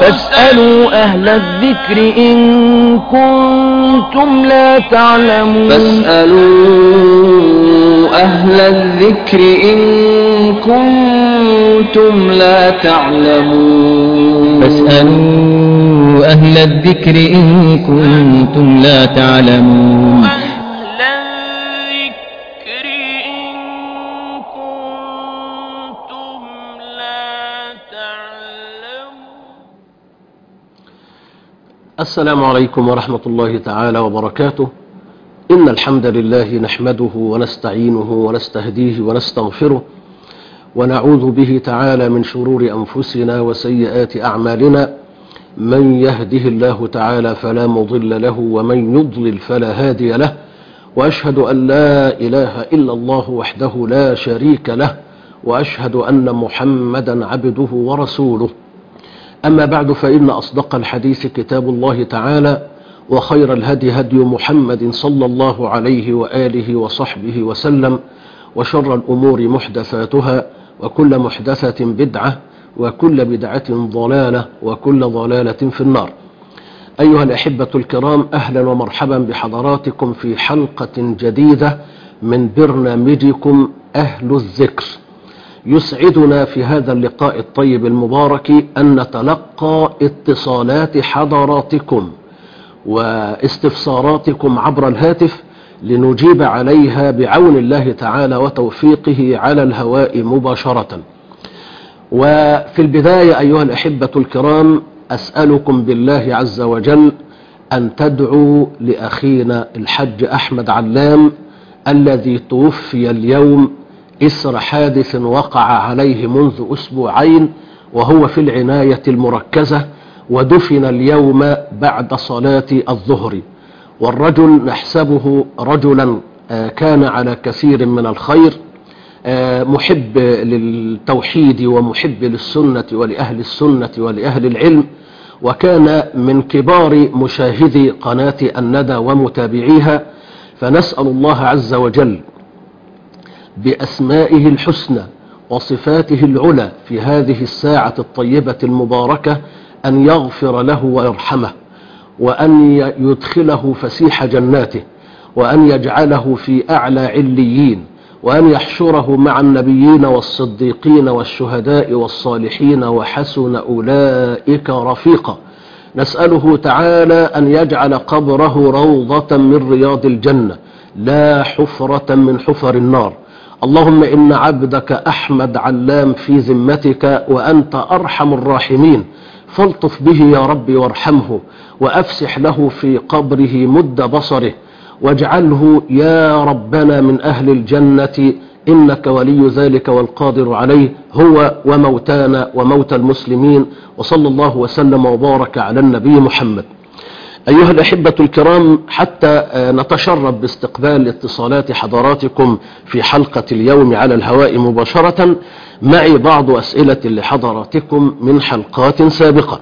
فاسألوا أهل الذكر إن كنتم لا تعلمون فاسألوا أهل الذكر إن كنتم لا تعلمون فاسألوا أهل الذكر إن كنتم لا تعلمون أهل الذكر إن كنتم لا تعلمون السلام عليكم ورحمة الله تعالى وبركاته إن الحمد لله نحمده ونستعينه ونستهديه ونستغفره ونعوذ به تعالى من شرور أنفسنا وسيئات أعمالنا من يهده الله تعالى فلا مضل له ومن يضلل فلا هادي له وأشهد أن لا إله إلا الله وحده لا شريك له وأشهد أن محمدا عبده ورسوله أما بعد فإن أصدق الحديث كتاب الله تعالى وخير الهدي هدي محمد صلى الله عليه وآله وصحبه وسلم وشر الأمور محدثاتها وكل محدثة بدعة وكل بدعة ضلالة وكل ضلالة في النار أيها الأحبة الكرام أهلا ومرحبا بحضراتكم في حلقة جديدة من برنامجكم أهل الذكر يسعدنا في هذا اللقاء الطيب المبارك أن نتلقى اتصالات حضراتكم واستفساراتكم عبر الهاتف لنجيب عليها بعون الله تعالى وتوفيقه على الهواء مباشرة وفي البداية أيها الأحبة الكرام أسألكم بالله عز وجل أن تدعوا لأخينا الحج أحمد علام الذي توفي اليوم إسر حادث وقع عليه منذ أسبوعين وهو في العناية المركزة ودفن اليوم بعد صلاة الظهر والرجل نحسبه رجلا كان على كثير من الخير محب للتوحيد ومحب للسنة ولأهل السنة ولأهل العلم وكان من كبار مشاهدي قناة الندى ومتابعيها فنسأل الله عز وجل بأسمائه الحسنى وصفاته العلى في هذه الساعة الطيبة المباركة أن يغفر له ويرحمه وأن يدخله فسيح جناته وأن يجعله في أعلى عليين وأن يحشره مع النبيين والصديقين والشهداء والصالحين وحسن أولئك رفيقا نسأله تعالى أن يجعل قبره روضة من رياض الجنة لا حفرة من حفر النار اللهم إن عبدك أحمد علام في ذمتك وأنت أرحم الراحمين فالطف به يا رب وارحمه وأفسح له في قبره مد بصره واجعله يا ربنا من أهل الجنة إنك ولي ذلك والقادر عليه هو وموتانا وموتى المسلمين وصلى الله وسلم وبارك على النبي محمد أيها الأحبة الكرام حتى نتشرف باستقبال اتصالات حضراتكم في حلقة اليوم على الهواء مباشرة معي بعض أسئلة لحضراتكم من حلقات سابقة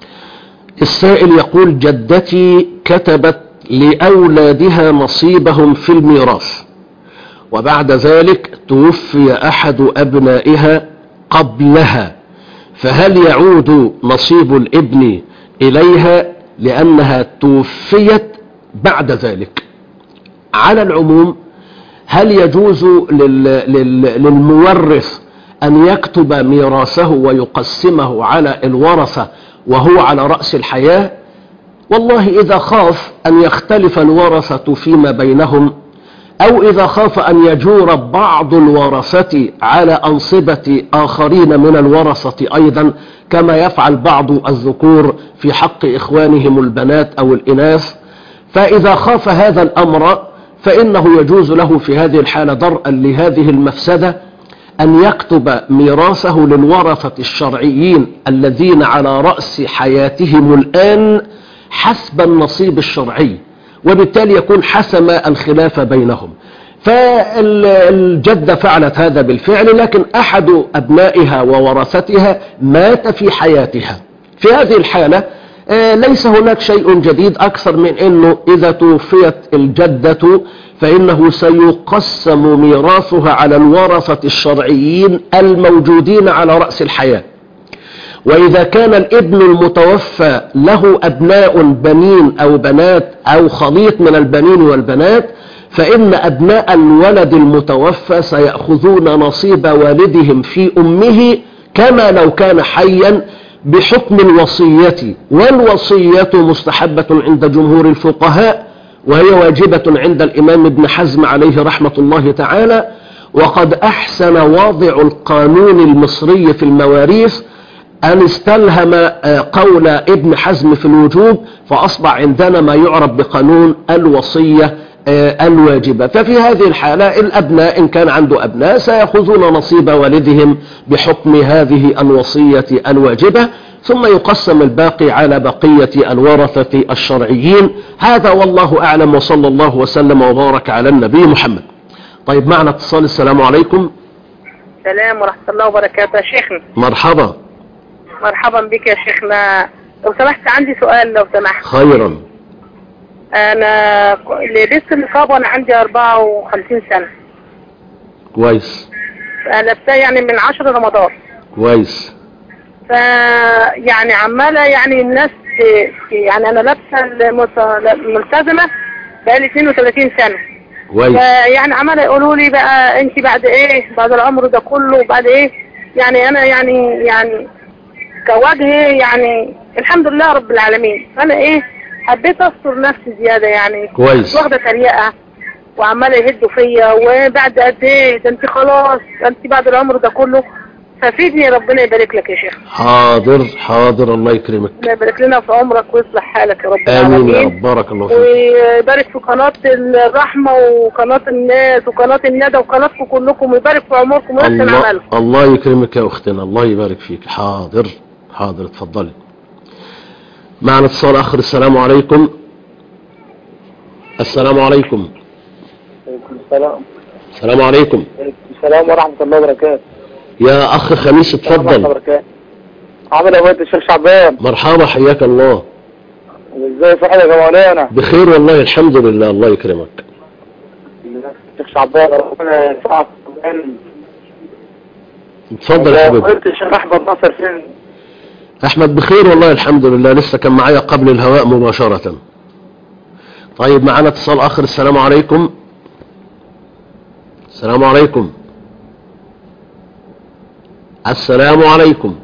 السائل يقول جدتي كتبت لأولادها نصيبهم في الميراث وبعد ذلك توفي أحد أبنائها قبلها فهل يعود نصيب الابن إليها لأنها توفيت بعد ذلك على العموم هل يجوز لل... لل... للمورث أن يكتب ميراثه ويقسمه على الورثة وهو على رأس الحياة والله إذا خاف أن يختلف الورثة فيما بينهم أو إذا خاف أن يجور بعض الورثة على أنصبة آخرين من الورثة أيضا كما يفعل بعض الذكور في حق إخوانهم البنات أو الإناث فإذا خاف هذا الأمر فإنه يجوز له في هذه الحالة درءا لهذه المفسدة أن يكتب ميراثه للورثة الشرعيين الذين على رأس حياتهم الآن حسب النصيب الشرعي وبالتالي يكون حسم الخلاف بينهم فالجدة فعلت هذا بالفعل لكن أحد أبنائها وورثتها مات في حياتها في هذه الحالة ليس هناك شيء جديد أكثر من أنه إذا توفيت الجدة فإنه سيقسم ميراثها على الورثة الشرعيين الموجودين على رأس الحياة وإذا كان الابن المتوفى له أبناء بنين أو بنات أو خليط من البنين والبنات فإن أبناء الولد المتوفى سيأخذون نصيب والدهم في أمه كما لو كان حيا بحكم الوصية والوصية مستحبة عند جمهور الفقهاء وهي واجبة عند الإمام ابن حزم عليه رحمة الله تعالى وقد أحسن واضع القانون المصري في المواريث أن استلهم آه، قول ابن حزم في الوجوب فأصبح عندنا ما يعرف بقانون الوصية آه، الواجبة ففي هذه الحالة الأبناء إن كان عنده أبناء سيأخذون نصيب والدهم بحكم هذه الوصية الواجبة ثم يقسم الباقي على بقية الورثة الشرعيين هذا والله أعلم وصلى الله وسلم وبارك على النبي محمد طيب معنا اتصال السلام عليكم السلام ورحمة الله وبركاته يا شيخنا مرحبا مرحبا بك يا شيخنا لو سمحت عندي سؤال لو سمحت خيرا أنا ك- لبست النقاب وأنا عندي 54 سنة كويس أنا لابساه يعني من 10 رمضان كويس ف يعني عمالة يعني الناس ت- يعني أنا لابسة المت- الملتزمة بقالي 32 سنة كويس فيعني عمالة يقولوا لي بقى أنت بعد إيه بعد العمر ده كله بعد إيه يعني أنا يعني يعني كوجه يعني الحمد لله رب العالمين فأنا إيه حبيت أستر نفسي زيادة يعني كويس. مش واخدة تريقة وعمالة يهدوا فيا وبعد قد إيه ده أنت خلاص ده أنت بعد العمر ده كله ففيدني ربنا يبارك لك يا شيخ حاضر حاضر الله يكرمك ربنا يبارك لنا في عمرك ويصلح حالك يا رب آمين يا العالمين رب بارك الله فيك ويبارك في قناة الرحمة وقناة الناس وقناة الندى وقناتكم كلكم ويبارك في عمركم ويحسن الله, عملكم الله يكرمك يا أختنا الله يبارك فيك حاضر حاضر اتفضلي معنا اتصال آخر السلام عليكم السلام عليكم السلام السلام عليكم السلام ورحمة الله وبركاته يا أخ خميس السلام ورحمة الله اتفضل وبركاته عامل ايه الشيخ شعبان مرحبا حياك الله ازاي صحتك يا مولانا بخير والله الحمد لله الله يكرمك الشيخ شعبان ربنا يرفعك اتفضل يا حبيبي قلت الشيخ احمد ناصر فين احمد بخير والله الحمد لله لسه كان معايا قبل الهواء مباشرة طيب معنا اتصال اخر السلام عليكم السلام عليكم السلام عليكم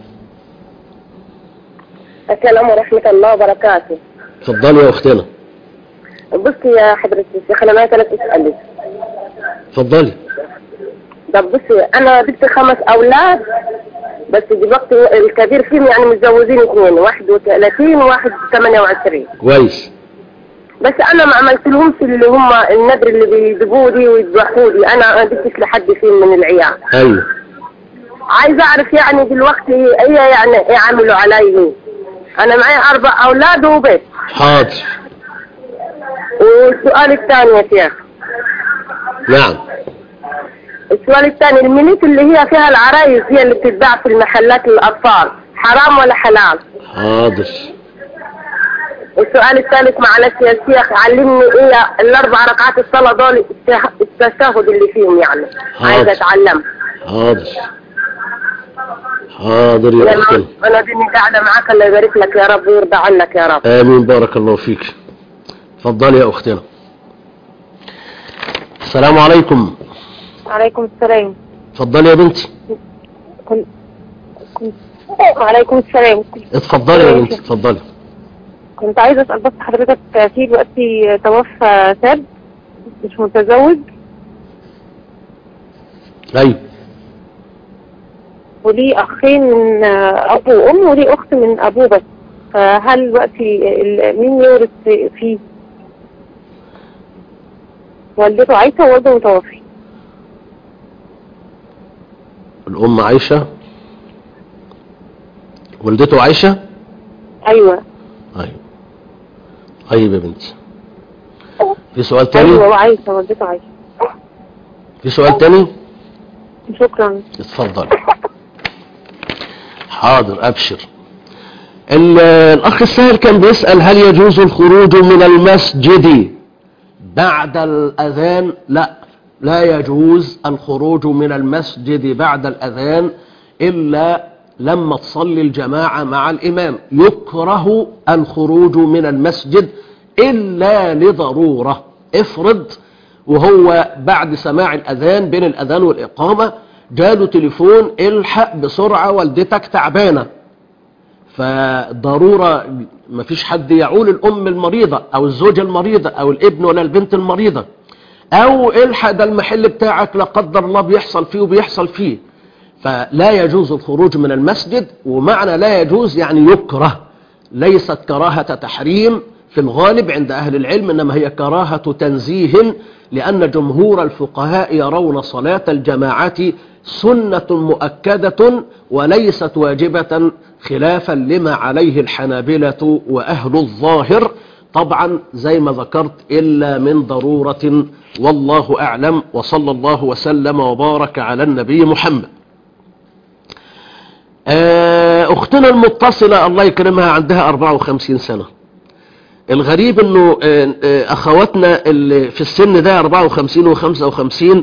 السلام ورحمة الله وبركاته اتفضلي يا اختنا بصي يا حضرة الشيخ أنا معي ثلاث أسئلة اتفضلي طب بصي أنا جبت خمس أولاد بس دلوقتي الكبير فيهم يعني متجوزين اثنين واحد وثلاثين وواحد ثمانية وعشرين كويس بس أنا ما عملت لهمش اللي هم النذر اللي بيجيبوه لي ويذبحوه لي أنا ما جبتش لحد فيهم من العيال ايوه عايز أعرف يعني دلوقتي هي يعني إيه عملوا علي أنا معي أربع أولاد وبيت حاضر والسؤال الثاني يا شيخ نعم السؤال الثاني المنيت اللي هي فيها العرايس هي اللي بتتباع في المحلات للأطفال حرام ولا حلال حاضر السؤال الثالث معلش يا شيخ علمني ايه الاربع ركعات الصلاة دول الته- التشهد اللي فيهم يعني حاضر. عايزة اتعلم حاضر حاضر يا اختنا لأن انا ديني قاعدة معاك الله يبارك لك يا رب ويرضى عنك يا رب امين بارك الله فيك اتفضلي يا اختنا السلام عليكم وعليكم السلام اتفضلي يا بنتي وعليكم السلام اتفضلي يا بنتي اتفضلي كنت عايزة اسأل بس حضرتك في دلوقتي توفى شاب مش متزوج ايوه وليه اخين من ابو وام وليه اخت من ابوه بس فهل دلوقتي ال- مين يورث فيه والدته عايشة ووالده متوفي الام عايشة والدته عايشة ايوه ايوه طيب يا بنتي في سؤال تاني ايوه وعايشة والدته عايشة في سؤال تاني شكرا اتفضل حاضر ابشر ال- الاخ السائل كان بيسأل هل يجوز الخروج من المسجد بعد الاذان لا لا يجوز الخروج من المسجد بعد الاذان الا لما تصلي الجماعة مع الإمام يكره الخروج من المسجد إلا لضرورة افرض وهو بعد سماع الأذان بين الأذان والإقامة جاله تليفون الحق بسرعة والدتك تعبانة فضرورة مفيش حد يعول الأم المريضة أو الزوجة المريضة أو الابن ولا البنت المريضة أو الحق ده المحل بتاعك لا قدر الله بيحصل فيه وبيحصل فيه فلا يجوز الخروج من المسجد ومعنى لا يجوز يعني يكره ليست كراهة تحريم في الغالب عند أهل العلم إنما هي كراهة تنزيه لأن جمهور الفقهاء يرون صلاة الجماعة سنة مؤكدة وليست واجبة خلافا لما عليه الحنابلة وأهل الظاهر طبعا زي ما ذكرت إلا من ضرورة والله أعلم وصلى الله وسلم وبارك على النبي محمد آه، أختنا المتصلة الله يكرمها عندها 54 سنة الغريب انه آه، آه، اخواتنا اللي في السن ده 54 و55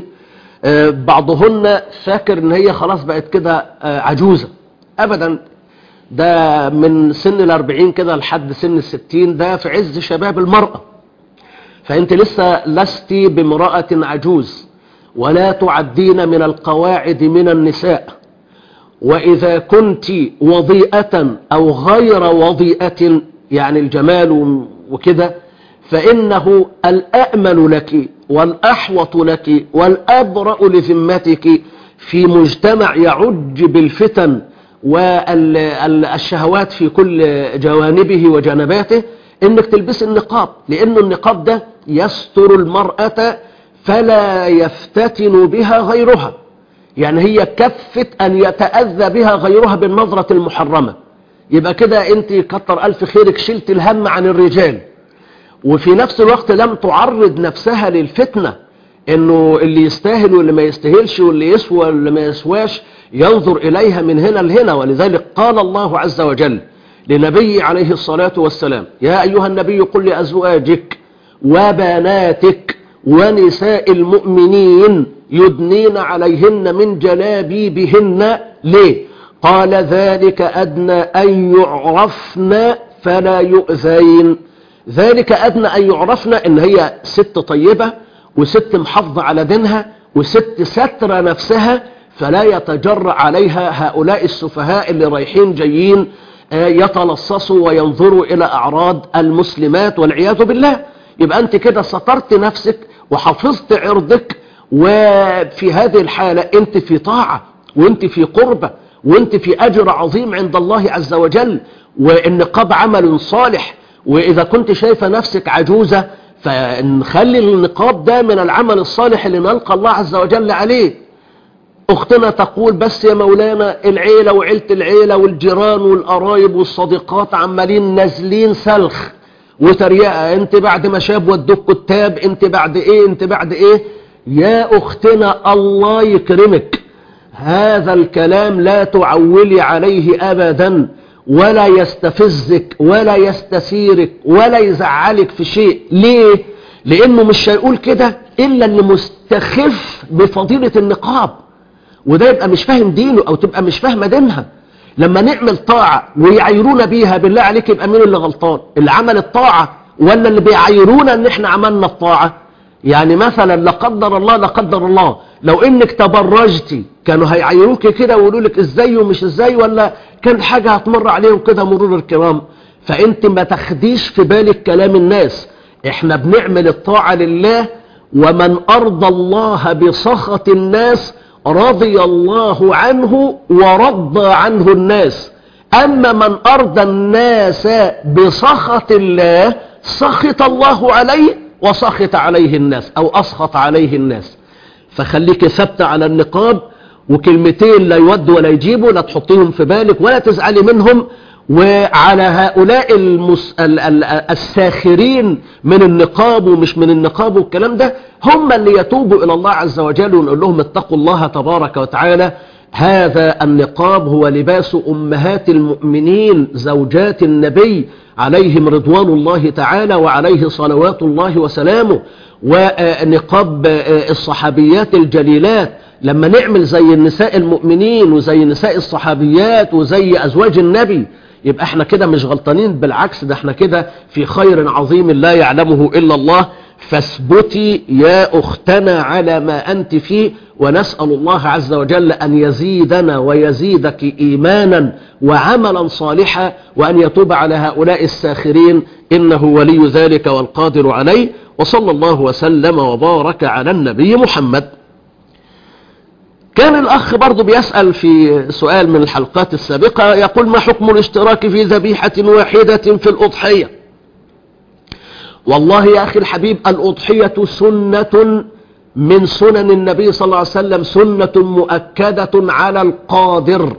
بعضهن فاكر ان هي خلاص بقت كده آه، عجوزة ابدا ده من سن الاربعين كده لحد سن الستين ده في عز شباب المرأة فانت لسه لست بامرأة عجوز ولا تعدين من القواعد من النساء وإذا كنت وضيئة أو غير وضيئة يعني الجمال وكده فإنه الأأمن لك والأحوط لك والأبرأ لذمتك في مجتمع يعج بالفتن والشهوات في كل جوانبه وجنباته انك تلبس النقاب لأن النقاب ده يستر المرأة فلا يفتتن بها غيرها يعني هي كفت أن يتأذى بها غيرها بالنظرة المحرمة يبقى كده انت كتر ألف خيرك شلت الهم عن الرجال وفي نفس الوقت لم تعرض نفسها للفتنة انه اللي يستاهل واللي ما يستاهلش واللي يسوى واللي ما يسواش ينظر اليها من هنا لهنا ولذلك قال الله عز وجل لنبي عليه الصلاة والسلام يا ايها النبي قل لازواجك وبناتك ونساء المؤمنين يدنين عليهن من جلابيبهن ليه قال ذلك أدنى أن يعرفن فلا يؤذين ذلك أدنى أن يعرفن إن هي ست طيبة وست محافظة على دينها وست سترة نفسها فلا يتجرأ عليها هؤلاء السفهاء اللي رايحين جايين آه، يتلصصوا وينظروا إلى أعراض المسلمات والعياذ بالله يبقى أنت كده سترت نفسك وحفظت عرضك وفي هذه الحالة أنت في طاعة وأنت في قربة وأنت في أجر عظيم عند الله عز وجل والنقاب عمل صالح وإذا كنت شايفة نفسك عجوزة فنخلي النقاب ده من العمل الصالح اللي نلقى الله عز وجل عليه اختنا تقول بس يا مولانا العيلة وعيلة العيلة والجيران والقرايب والصديقات عمالين نازلين سلخ وتريقة انت بعد ما شاب ودوك كتاب انت بعد ايه انت بعد ايه يا اختنا الله يكرمك هذا الكلام لا تعولي عليه ابدا ولا يستفزك ولا يستثيرك ولا يزعلك في شيء ليه لانه مش هيقول كده الا اللي مستخف بفضيلة النقاب وده يبقى مش فاهم دينه او تبقى مش فاهمه دينها لما نعمل طاعة ويعيرونا بيها بالله عليك يبقى مين اللي غلطان اللي عمل الطاعة ولا اللي بيعيرونا ان احنا عملنا الطاعة يعني مثلا لا قدر الله لا قدر الله لو انك تبرجتي كانوا هيعيروك كده ويقولوا لك ازاي ومش ازاي ولا كان حاجة هتمر عليهم كده مرور الكرام فانت ما تاخديش في بالك كلام الناس احنا بنعمل الطاعة لله ومن ارضى الله بسخط الناس رضي الله عنه ورضى عنه الناس أما من أرضى الناس بسخط الله سخط الله عليه وسخط عليه الناس أو أسخط عليه الناس فخليك ثابتة على النقاب وكلمتين لا يود ولا يجيبوا لا تحطيهم في بالك ولا تزعلي منهم وعلى هؤلاء المس... ال... ال... الساخرين من النقاب ومش من النقاب والكلام ده هم اللي يتوبوا إلى الله عز وجل ونقول لهم اتقوا الله تبارك وتعالى هذا النقاب هو لباس أمهات المؤمنين زوجات النبي عليهم رضوان الله تعالى وعليه صلوات الله وسلامه ونقاب الصحابيات الجليلات لما نعمل زي النساء المؤمنين وزي نساء الصحابيات وزي أزواج النبي يبقى احنا كده مش غلطانين بالعكس ده احنا كده في خير عظيم لا يعلمه إلا الله فاثبتي يا أختنا على ما أنت فيه ونسأل الله عز وجل أن يزيدنا ويزيدك إيمانا وعملا صالحا وأن يتوب على هؤلاء الساخرين إنه ولي ذلك والقادر عليه وصلى الله وسلم وبارك على النبي محمد كان الأخ برضو بيسأل في سؤال من الحلقات السابقة يقول ما حكم الاشتراك في ذبيحة واحدة في الأضحية والله يا أخي الحبيب الأضحية سنة من سنن النبي صلى الله عليه وسلم سنة مؤكدة على القادر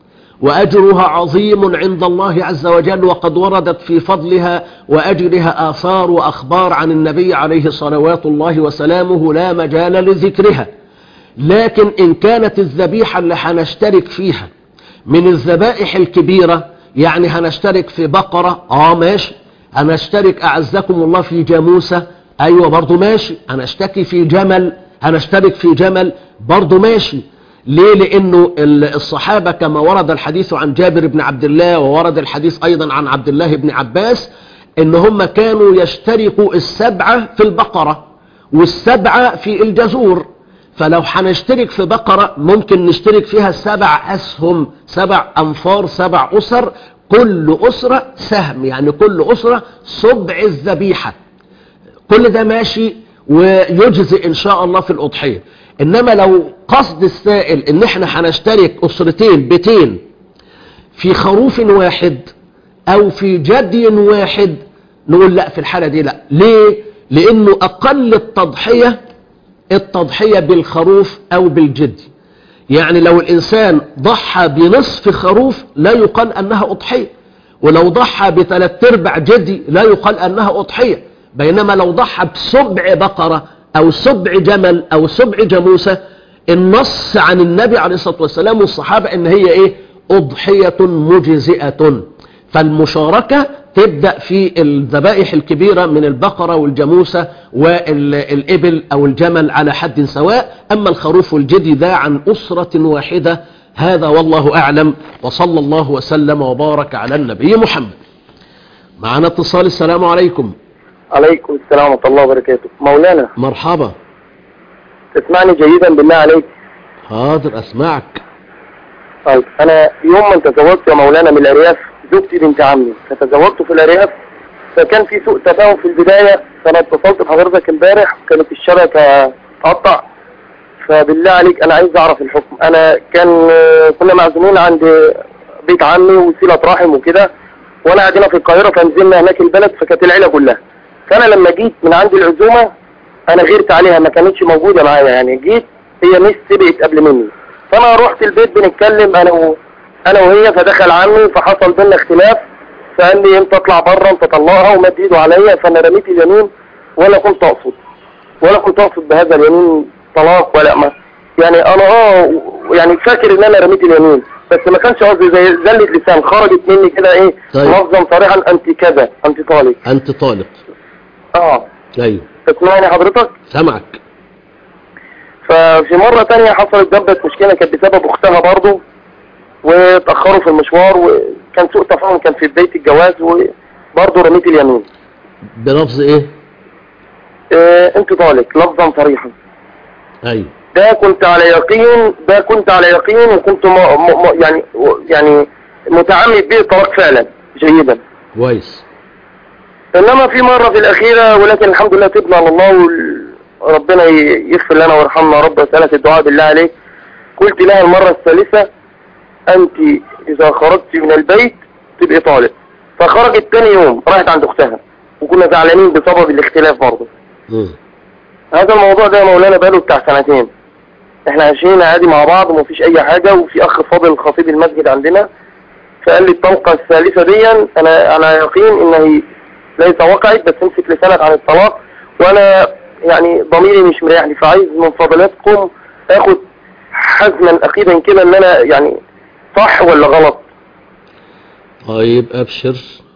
وأجرها عظيم عند الله عز وجل وقد وردت في فضلها وأجرها آثار وأخبار عن النبي عليه صلوات الله وسلامه لا مجال لذكرها لكن إن كانت الذبيحة اللي هنشترك فيها من الذبائح الكبيرة يعني هنشترك في بقرة آه ماشي هنشترك أعزكم الله في جاموسة أيوة برضو ماشي هنشتكي في جمل هنشترك في جمل برضو ماشي ليه لأنه الصحابة كما ورد الحديث عن جابر بن عبد الله وورد الحديث أيضا عن عبد الله بن عباس إن هم كانوا يشتركوا السبعة في البقرة والسبعة في الجزور فلو هنشترك في بقرة ممكن نشترك فيها سبع أسهم سبع أنفار سبع أسر كل أسرة سهم يعني كل أسرة سبع الذبيحة كل ده ماشي ويجزئ إن شاء الله في الأضحية إنما لو قصد السائل إن إحنا هنشترك أسرتين بيتين في خروف واحد أو في جدي واحد نقول لا في الحالة دي لا ليه؟ لأنه أقل التضحية التضحية بالخروف أو بالجدي يعني لو الإنسان ضحى بنصف خروف لا يقال أنها أضحية ولو ضحى بثلاث ارباع جدي لا يقال أنها أضحية بينما لو ضحى بسبع بقرة أو سبع جمل أو سبع جاموسة النص عن النبي عليه الصلاة والسلام والصحابة إن هي إيه أضحية مجزئة فالمشاركة تبدأ في الذبائح الكبيرة من البقرة والجاموسة والإبل أو الجمل على حد سواء أما الخروف والجدي ذا عن أسرة واحدة هذا والله أعلم وصلى الله وسلم وبارك على النبي محمد معنا اتصال السلام عليكم عليكم السلام ورحمة الله وبركاته مولانا مرحبا تسمعني جيدا بالله عليك حاضر أسمعك طيب أنا يوم ما تزوجت يا مولانا من الأرياف زوجتي بنت عمي فتزوجت في الأرياف فكان في سوء تفاهم في البداية فأنا اتصلت بحضرتك امبارح وكانت الشبكة تقطع فبالله عليك أنا عايز أعرف الحكم أنا كان كنا معزومين عند بيت عمي وسيلة رحم وكده وأنا قاعدين في القاهرة فنزلنا هناك البلد فكانت العيلة كلها فأنا لما جيت من عند العزومة أنا غيرت عليها ما كانتش موجودة معايا يعني جيت هي مش سبقت قبل مني فأنا رحت البيت بنتكلم أنا و... انا وهي فدخل عمي فحصل بينا اختلاف فقال لي انت اطلع بره انت طلقها ومد ايده عليا فانا رميت اليمين ولا كنت اقصد ولا كنت اقصد بهذا اليمين طلاق ولا ما يعني انا اه يعني فاكر ان انا رميت اليمين بس ما كانش قصدي زي زلة لسان خرجت مني كده ايه طيب. منظم صريحا انت كذا انت طالق أنت طالق اه أيوه تسمعني حضرتك سمعك ففي مرة تانية حصلت دبت مشكلة كانت بسبب اختها برضو واتأخروا في المشوار وكان سوء تفاهم كان في بداية الجواز وبرضه رميت اليمين بلفظ إيه اه انت طالق لفظا صريحا أيوه ده كنت على يقين ده كنت على يقين وكنت م م م يعني يعني متعمد به الطلاق فعلا جيدا كويس انما في مرة في الاخيرة ولكن الحمد لله تبنا على الله وربنا يغفر لنا ويرحمنا رب وسألة الدعاء بالله عليك قلت لها المرة الثالثة انت اذا خرجت من البيت تبقي طالق فخرجت تاني يوم راحت عند اختها وكنا زعلانين بسبب الاختلاف برضه مم. هذا الموضوع ده يا مولانا بقاله بتاع سنتين احنا عايشين عادي مع بعض ومفيش اي حاجة وفي اخ فاضل خطيب المسجد عندنا فقال لي الطلقة الثالثة دي انا على يقين ان هي ليس وقعت بس امسك لسانك عن الطلاق وانا يعني ضميري مش مريحني فعايز من فضلاتكم اخد حزما اخيرا كده ان انا يعني صح ولا غلط طيب أبشر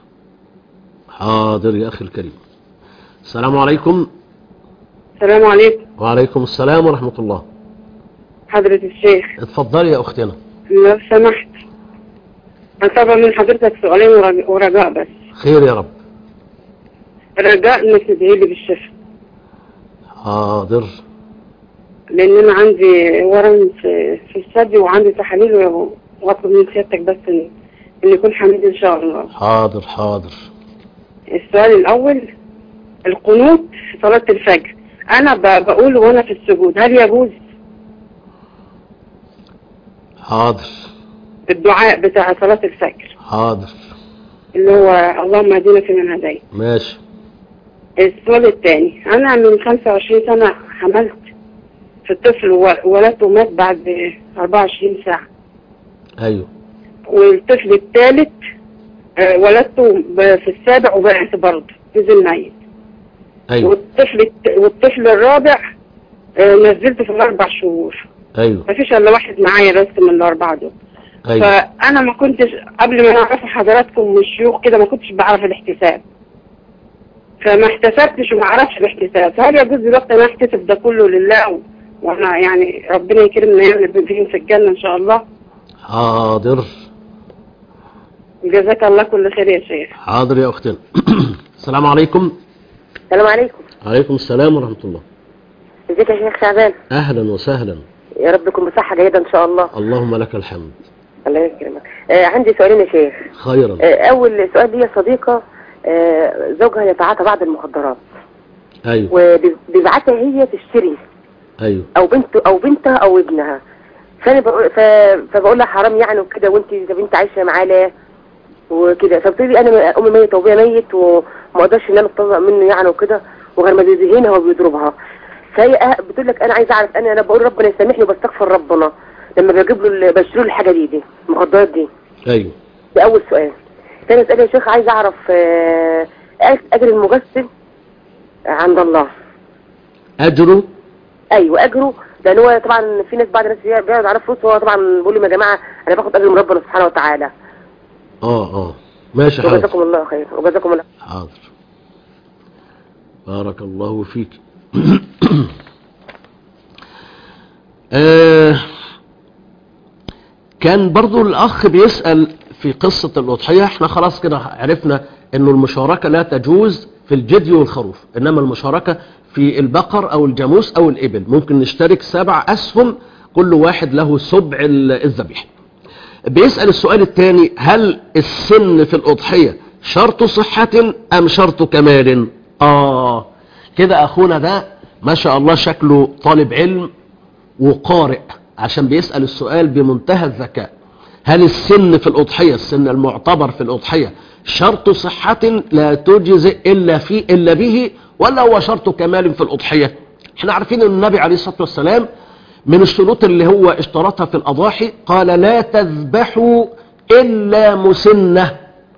حاضر يا أخي الكريم السلام عليكم السلام عليكم وعليكم السلام ورحمة الله حضرة الشيخ اتفضلي يا اختنا لو سمحت أنا طبعا من حضرتك سؤالين ورج- ورجاء بس خير يا رب رجاء إنك تدعي لي بالشفاء حاضر لأن أنا عندي ورم في, في الثدي وعندي تحاليل و- وأطلب من سيادتك بس إن, إن يكون حميد إن شاء الله حاضر حاضر السؤال الأول القنوت في صلاة الفجر أنا ب- بقول وأنا في السجود هل يجوز حاضر الدعاء بتاع صلاة الفجر حاضر اللي هو اللهم اهدنا فيمن هديت ماشي السؤال الثاني أنا من 25 سنة حملت في الطفل وولدته مات بعد 24 ساعة ايوه والطفل الثالث آه، ولدته ب- في السابع وبقيت برضه نزل ميت ايوه والطفل الت- والطفل الرابع آه، نزلته في الأربع شهور ايوه مفيش إلا واحد معايا بس من الأربعة دول ايوه فأنا ما كنتش قبل ما نعرف حضراتكم من الشيوخ كده ما كنتش بعرف الاحتساب فما احتسبتش وما اعرفش الاحتساب فهل يجوز دلوقتي انا احتسب ده كله لله و- وانا يعني ربنا يكرمنا يعني بهم في الجنة ان شاء الله حاضر جزاك الله كل خير يا شيخ حاضر يا اختنا السلام عليكم السلام عليكم عليكم السلام ورحمة الله ازيك يا شيخ شعبان اهلا وسهلا يا رب تكون بصحة جيدة ان شاء الله اللهم لك الحمد الله يكرمك آه عندي سؤالين يا شيخ خيرا آه اول سؤال لي صديقة آه زوجها يتعاطى بعض المخدرات ايوه وبيبعتها هي تشتري ايوه او بنته او بنتها او ابنها فانا بقول ف... فبقول لها حرام يعني وكده وانت طب انت عايشه معاه ليه وكده فبتقول لي انا امي ميت وابويا ميت وما اقدرش ان انا اتطلق منه يعني وكده وغير ما بيدهنها وبيضربها فهي أه- بتقول لك انا عايزه اعرف انا انا بقول ربنا يسامحني وبستغفر ربنا لما بجيب له ال- بشتري له الحاجه دي دي المخدرات دي ايوه ده اول سؤال ثاني سؤال يا شيخ عايز اعرف آه، اجر المجسم عند الله اجره ايوه اجره لان هو طبعا في ناس بعض الناس بيقعد على فلوس وهو طبعا بيقول لهم يا جماعه انا باخد اجر من ربنا سبحانه وتعالى اه اه ماشي حاضر وجزاكم الله خير وجزاكم الله حاضر بارك الله فيك آه كان برضو الأخ بيسأل في قصة الأضحية احنا خلاص كده عرفنا انه المشاركة لا تجوز في الجدي والخروف انما المشاركة في البقر او الجاموس او الابل ممكن نشترك سبع اسهم كل واحد له سبع ال- الذبيحه بيسأل السؤال الثاني هل السن في الأضحية شرط صحة أم شرط كمال آه كده أخونا ده ما شاء الله شكله طالب علم وقارئ عشان بيسأل السؤال بمنتهى الذكاء هل السن في الأضحية السن المعتبر في الأضحية شرط صحة لا تجزئ إلا فيه إلا به ولا هو شرط كمال في الأضحية احنا عارفين ان النبي عليه الصلاة والسلام من الشروط اللي هو اشترطها في الأضاحي قال لا تذبحوا إلا مسنة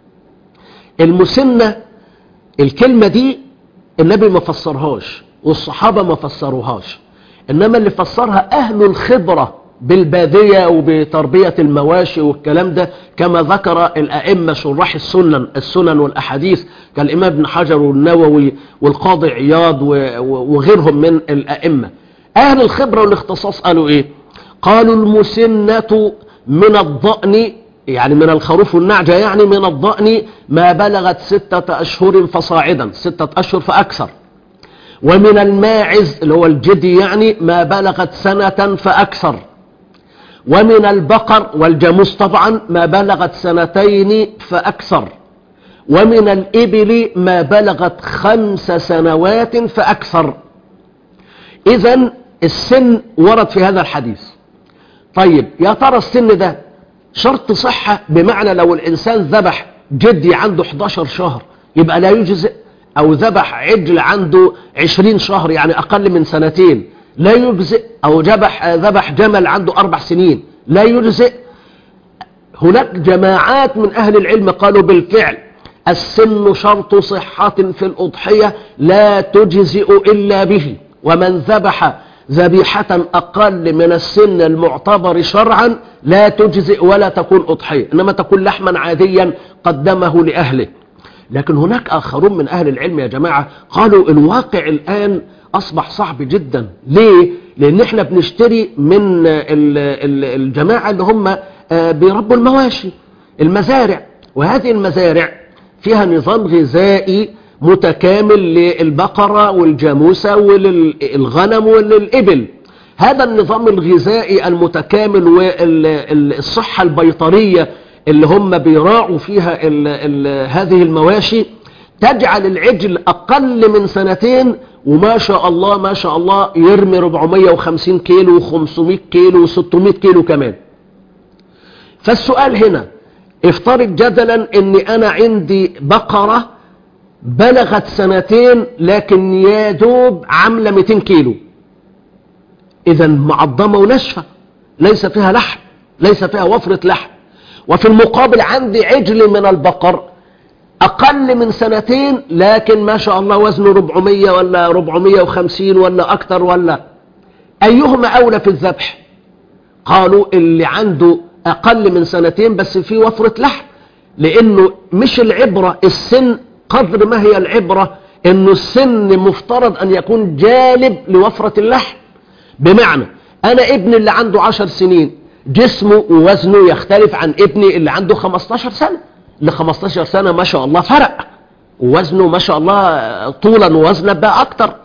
المسنة الكلمة دي النبي ما فسرهاش والصحابة ما فسروهاش إنما اللي فسرها أهل الخبرة بالبادية وبتربية المواشي والكلام ده كما ذكر الأئمة شراح السنن السنن والأحاديث كالإمام ابن حجر والنووي والقاضي عياض و- و- وغيرهم من الأئمة أهل الخبرة والاختصاص قالوا إيه قالوا المسنة من الضأن يعني من الخروف والنعجة يعني من الضأن ما بلغت ستة أشهر فصاعدا ستة أشهر فأكثر ومن الماعز اللي هو الجدي يعني ما بلغت سنة فأكثر ومن البقر والجاموس طبعا ما بلغت سنتين فأكثر ومن الإبل ما بلغت خمس سنوات فأكثر إذا السن ورد في هذا الحديث طيب يا ترى السن ده شرط صحة بمعنى لو الإنسان ذبح جدي عنده 11 شهر يبقى لا يجزئ أو ذبح عجل عنده 20 شهر يعني أقل من سنتين لا يجزئ أو ذبح ذبح جمل عنده أربع سنين لا يجزئ هناك جماعات من أهل العلم قالوا بالفعل السن شرط صحة في الأضحية لا تجزئ إلا به ومن ذبح ذبيحة أقل من السن المعتبر شرعا لا تجزئ ولا تكون أضحية إنما تكون لحما عاديا قدمه لأهله لكن هناك آخرون من أهل العلم يا جماعة قالوا الواقع الآن أصبح صعب جدا ليه؟ لان احنا بنشتري من ال- ال- الجماعة اللي هم آه، بيربوا المواشي المزارع وهذه المزارع فيها نظام غذائي متكامل للبقرة والجاموسة وللغنم وللإبل هذا النظام الغذائي المتكامل والصحة البيطرية اللي هم بيراعوا فيها ال ال هذه المواشي تجعل العجل أقل من سنتين وما شاء الله ما شاء الله يرمي 450 كيلو و500 كيلو و600 كيلو كمان فالسؤال هنا افترض جدلا ان انا عندي بقرة بلغت سنتين لكن يا دوب عاملة 200 كيلو اذا معظمة وناشفة ليس فيها لحم ليس فيها وفرة لحم وفي المقابل عندي عجل من البقر اقل من سنتين لكن ما شاء الله وزنه 400 ولا 450 ولا اكتر ولا ايهما اولى في الذبح قالوا اللي عنده اقل من سنتين بس فيه وفرة لحم لانه مش العبرة السن قدر ما هي العبرة انه السن مفترض ان يكون جالب لوفرة اللحم بمعنى انا ابني اللي عنده عشر سنين جسمه ووزنه يختلف عن ابني اللي عنده 15 سنة اللي 15 سنة ما شاء الله فرق ووزنه ما شاء الله طولا ووزنا بقى اكتر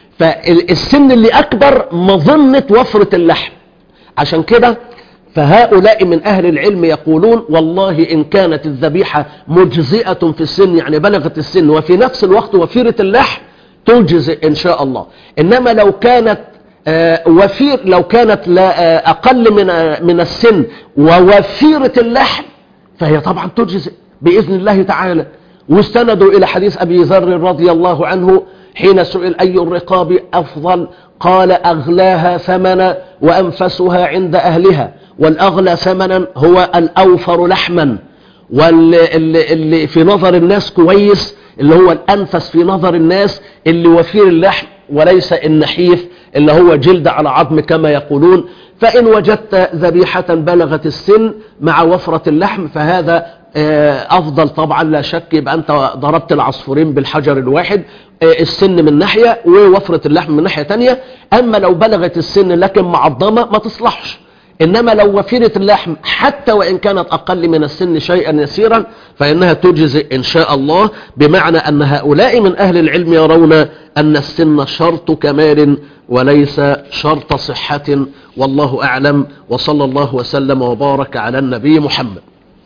فالسن اللي اكبر مظنة وفرة اللحم عشان كده فهؤلاء من أهل العلم يقولون والله إن كانت الذبيحة مجزئة في السن يعني بلغت السن وفي نفس الوقت وفيرة اللحم تجزئ إن شاء الله إنما لو كانت آه، وفير لو كانت لا آه، أقل من آه، من السن ووفيرة اللحم فهي طبعا تجزئ بإذن الله تعالى واستندوا إلى حديث أبي ذر رضي الله عنه حين سئل أي الرقاب أفضل قال أغلاها ثمنا وأنفسها عند أهلها والأغلى ثمنا هو الأوفر لحما واللي اللي في نظر الناس كويس اللي هو الأنفس في نظر الناس اللي وفير اللحم وليس النحيف اللي هو جلد على عظم كما يقولون فإن وجدت ذبيحة بلغت السن مع وفرة اللحم فهذا آه، أفضل طبعا لا شك يبقى أنت ضربت العصفورين بالحجر الواحد آه، السن من ناحية ووفرة اللحم من ناحية تانية أما لو بلغت السن لكن معظمة ما تصلحش إنما لو وفيرة اللحم حتى وإن كانت أقل من السن شيئا يسيرا فإنها تجزئ إن شاء الله بمعنى أن هؤلاء من أهل العلم يرون أن السن شرط كمال وليس شرط صحة والله أعلم وصلى الله وسلم وبارك على النبي محمد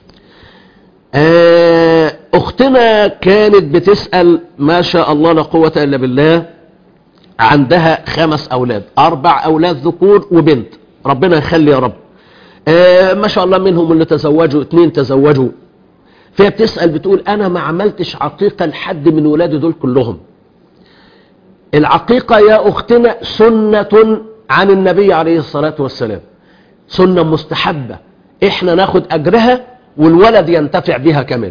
آه، أختنا كانت بتسأل ما شاء الله لا قوة إلا بالله عندها خمس أولاد أربع أولاد ذكور وبنت ربنا يخلي يا رب آه، ما شاء الله منهم اللي تزوجوا اتنين تزوجوا فهي بتسأل بتقول أنا ما عملتش عقيقة لحد من ولادي دول كلهم العقيقة يا أختنا سنة عن النبي عليه الصلاة والسلام سنة مستحبة احنا ناخد أجرها والولد ينتفع بها كمان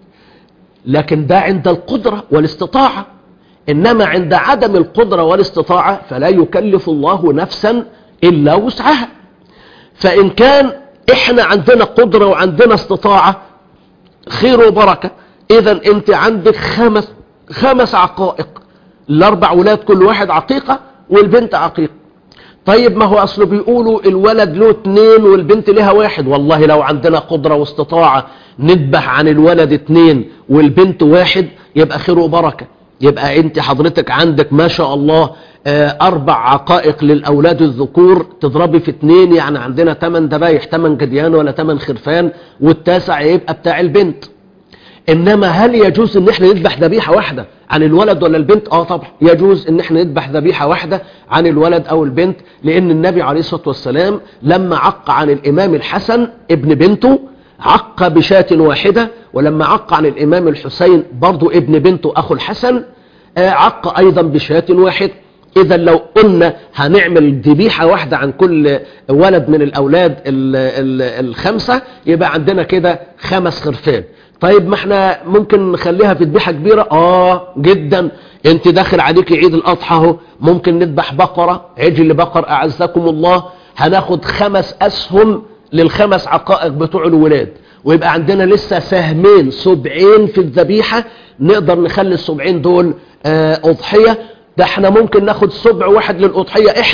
لكن ده عند القدرة والاستطاعة إنما عند عدم القدرة والاستطاعة فلا يكلف الله نفسا إلا وسعها فإن كان إحنا عندنا قدرة وعندنا استطاعة خير وبركة إذا أنت عندك خمس خمس عقائق الأربع ولاد كل واحد عقيقة والبنت عقيقة طيب ما هو أصله بيقولوا الولد له اتنين والبنت لها واحد والله لو عندنا قدرة واستطاعة نذبح عن الولد اتنين والبنت واحد يبقى خير وبركة يبقى انت حضرتك عندك ما شاء الله آه، اربع عقائق للاولاد الذكور تضربي في اتنين يعني عندنا تمن دبايح تمن جديان ولا تمن خرفان والتاسع يبقى بتاع البنت انما هل يجوز ان احنا نذبح ذبيحه واحده عن الولد ولا البنت اه طبعا يجوز ان احنا نذبح ذبيحه واحده عن الولد او البنت لان النبي عليه الصلاه والسلام لما عق عن الامام الحسن ابن بنته عق بشاة واحده ولما عق عن الامام الحسين برضو ابن بنته اخو الحسن آه، عق ايضا بشاة واحد اذا لو قلنا هنعمل ذبيحه واحده عن كل ولد من الاولاد ال ال الخمسه يبقى عندنا كده خمس خرفان طيب ما احنا ممكن نخليها في ذبيحه كبيره اه جدا انت داخل عليك عيد الاضحى اهو ممكن نذبح بقره عجل بقر اعزكم الله هناخد خمس اسهم للخمس عقائق بتوع الولاد ويبقى عندنا لسه سهمين سبعين في الذبيحه نقدر نخلي السبعين دول آه، اضحيه ده احنا ممكن ناخد سبع واحد للاضحيه احنا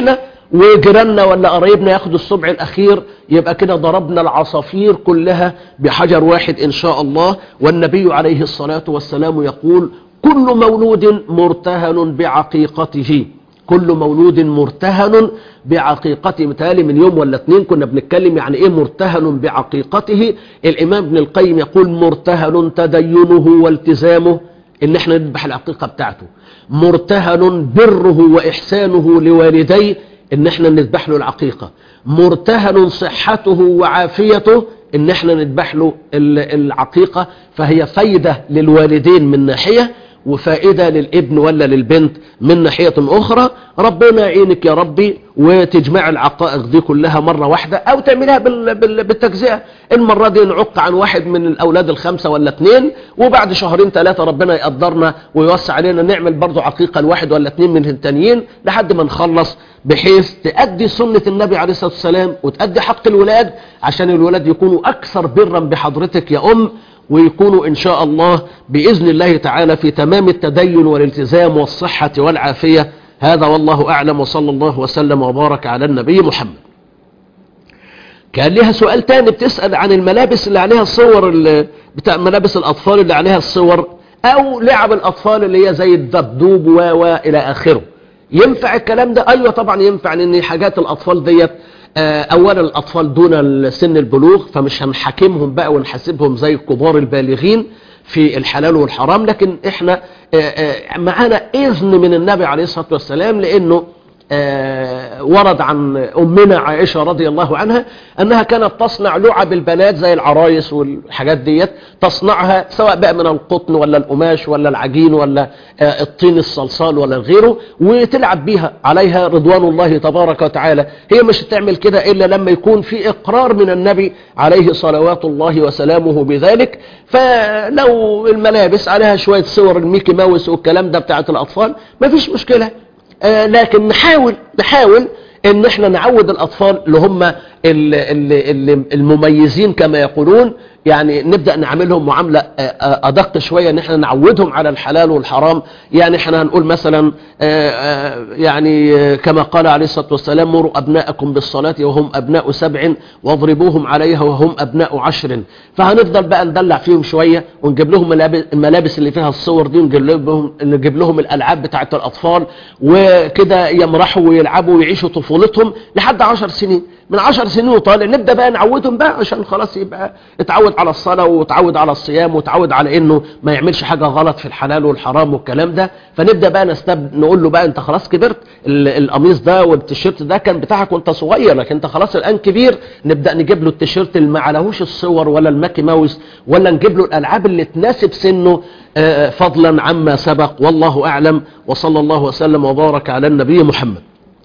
وجيراننا ولا قرايبنا ياخدوا السبع الاخير يبقى كده ضربنا العصافير كلها بحجر واحد ان شاء الله والنبي عليه الصلاة والسلام يقول كل مولود مرتهن بعقيقته كل مولود مرتهن بعقيقته متهيألي من يوم ولا اتنين كنا بنتكلم يعني ايه مرتهن بعقيقته الامام ابن القيم يقول مرتهن تدينه والتزامه ان احنا نذبح العقيقة بتاعته مرتهن بره واحسانه لوالديه ان احنا نذبح له العقيقة مرتهن صحته وعافيته ان احنا نذبح له ال- العقيقة فهي فايدة للوالدين من ناحية وفائدة للابن ولا للبنت من ناحية أخرى ربنا يعينك يا ربي وتجمع العقائق دي كلها مرة واحدة أو تعملها بال- بال- بالتجزئة المرة دي نعق عن واحد من الأولاد الخمسة ولا اتنين وبعد شهرين ثلاثة ربنا يقدرنا ويوسع علينا نعمل برضو عقيقة لواحد ولا اتنين من التانيين لحد ما نخلص بحيث تأدي سنة النبي عليه الصلاة والسلام وتأدي حق الولاد عشان الولاد يكونوا أكثر برا بحضرتك يا أم ويكونوا إن شاء الله بإذن الله تعالى في تمام التدين والالتزام والصحة والعافية هذا والله أعلم وصلى الله وسلم وبارك على النبي محمد كان لها سؤال تاني بتسأل عن الملابس اللي عليها الصور اللي بتاع ملابس الأطفال اللي عليها الصور أو لعب الأطفال اللي هي زي الدبدوب و و إلى آخره ينفع الكلام ده أيوة طبعا ينفع لأن حاجات الأطفال ديت آه، أولا الأطفال دون سن البلوغ فمش هنحاكمهم بقى ونحاسبهم زي الكبار البالغين في الحلال والحرام لكن احنا آه، آه، معانا إذن من النبي عليه الصلاة والسلام لأنه آه، ورد عن أمنا عائشة رضي الله عنها أنها كانت تصنع لعب البنات زي العرايس والحاجات ديت تصنعها سواء بقى من القطن ولا القماش ولا العجين ولا آه، الطين الصلصال ولا غيره وتلعب بيها عليها رضوان الله تبارك وتعالى هي مش هتعمل كده إلا لما يكون في إقرار من النبي عليه صلوات الله وسلامه بذلك فلو الملابس عليها شوية صور الميكي ماوس والكلام ده بتاعت الأطفال مفيش مشكلة آه، لكن نحاول نحاول ان احنا نعود الاطفال اللي هم ال- ال- ال- المميزين كما يقولون يعني نبدأ نعملهم معاملة آه، آه، ادق شوية ان احنا نعودهم على الحلال والحرام يعني احنا هنقول مثلا آه، آه، يعني آه، كما قال عليه الصلاة والسلام مروا ابناءكم بالصلاة وهم ابناء سبع واضربوهم عليها وهم ابناء عشر فهنفضل بقى ندلع فيهم شوية ونجيب لهم ملابس- الملابس اللي فيها الصور دي ونجيب لهم نجيب لهم الالعاب بتاعت الاطفال وكده يمرحوا ويلعبوا ويعيشوا طفولتهم لحد عشر سنين من عشر سنين وطالع نبدأ بقى نعودهم بقى عشان خلاص يبقى اتعود على الصلاة وتعود على الصيام وتعود على انه ما يعملش حاجة غلط في الحلال والحرام والكلام ده فنبدأ بقى نستب نقول له بقى انت خلاص كبرت ال- القميص ده والتيشيرت ده كان بتاعك وانت صغير لكن انت خلاص الان كبير نبدأ نجيب له التيشيرت اللي ما عليهوش الصور ولا الماكي ماوس ولا نجيب له الالعاب اللي تناسب سنه آه، فضلا عما سبق والله اعلم وصلى الله وسلم وبارك على النبي محمد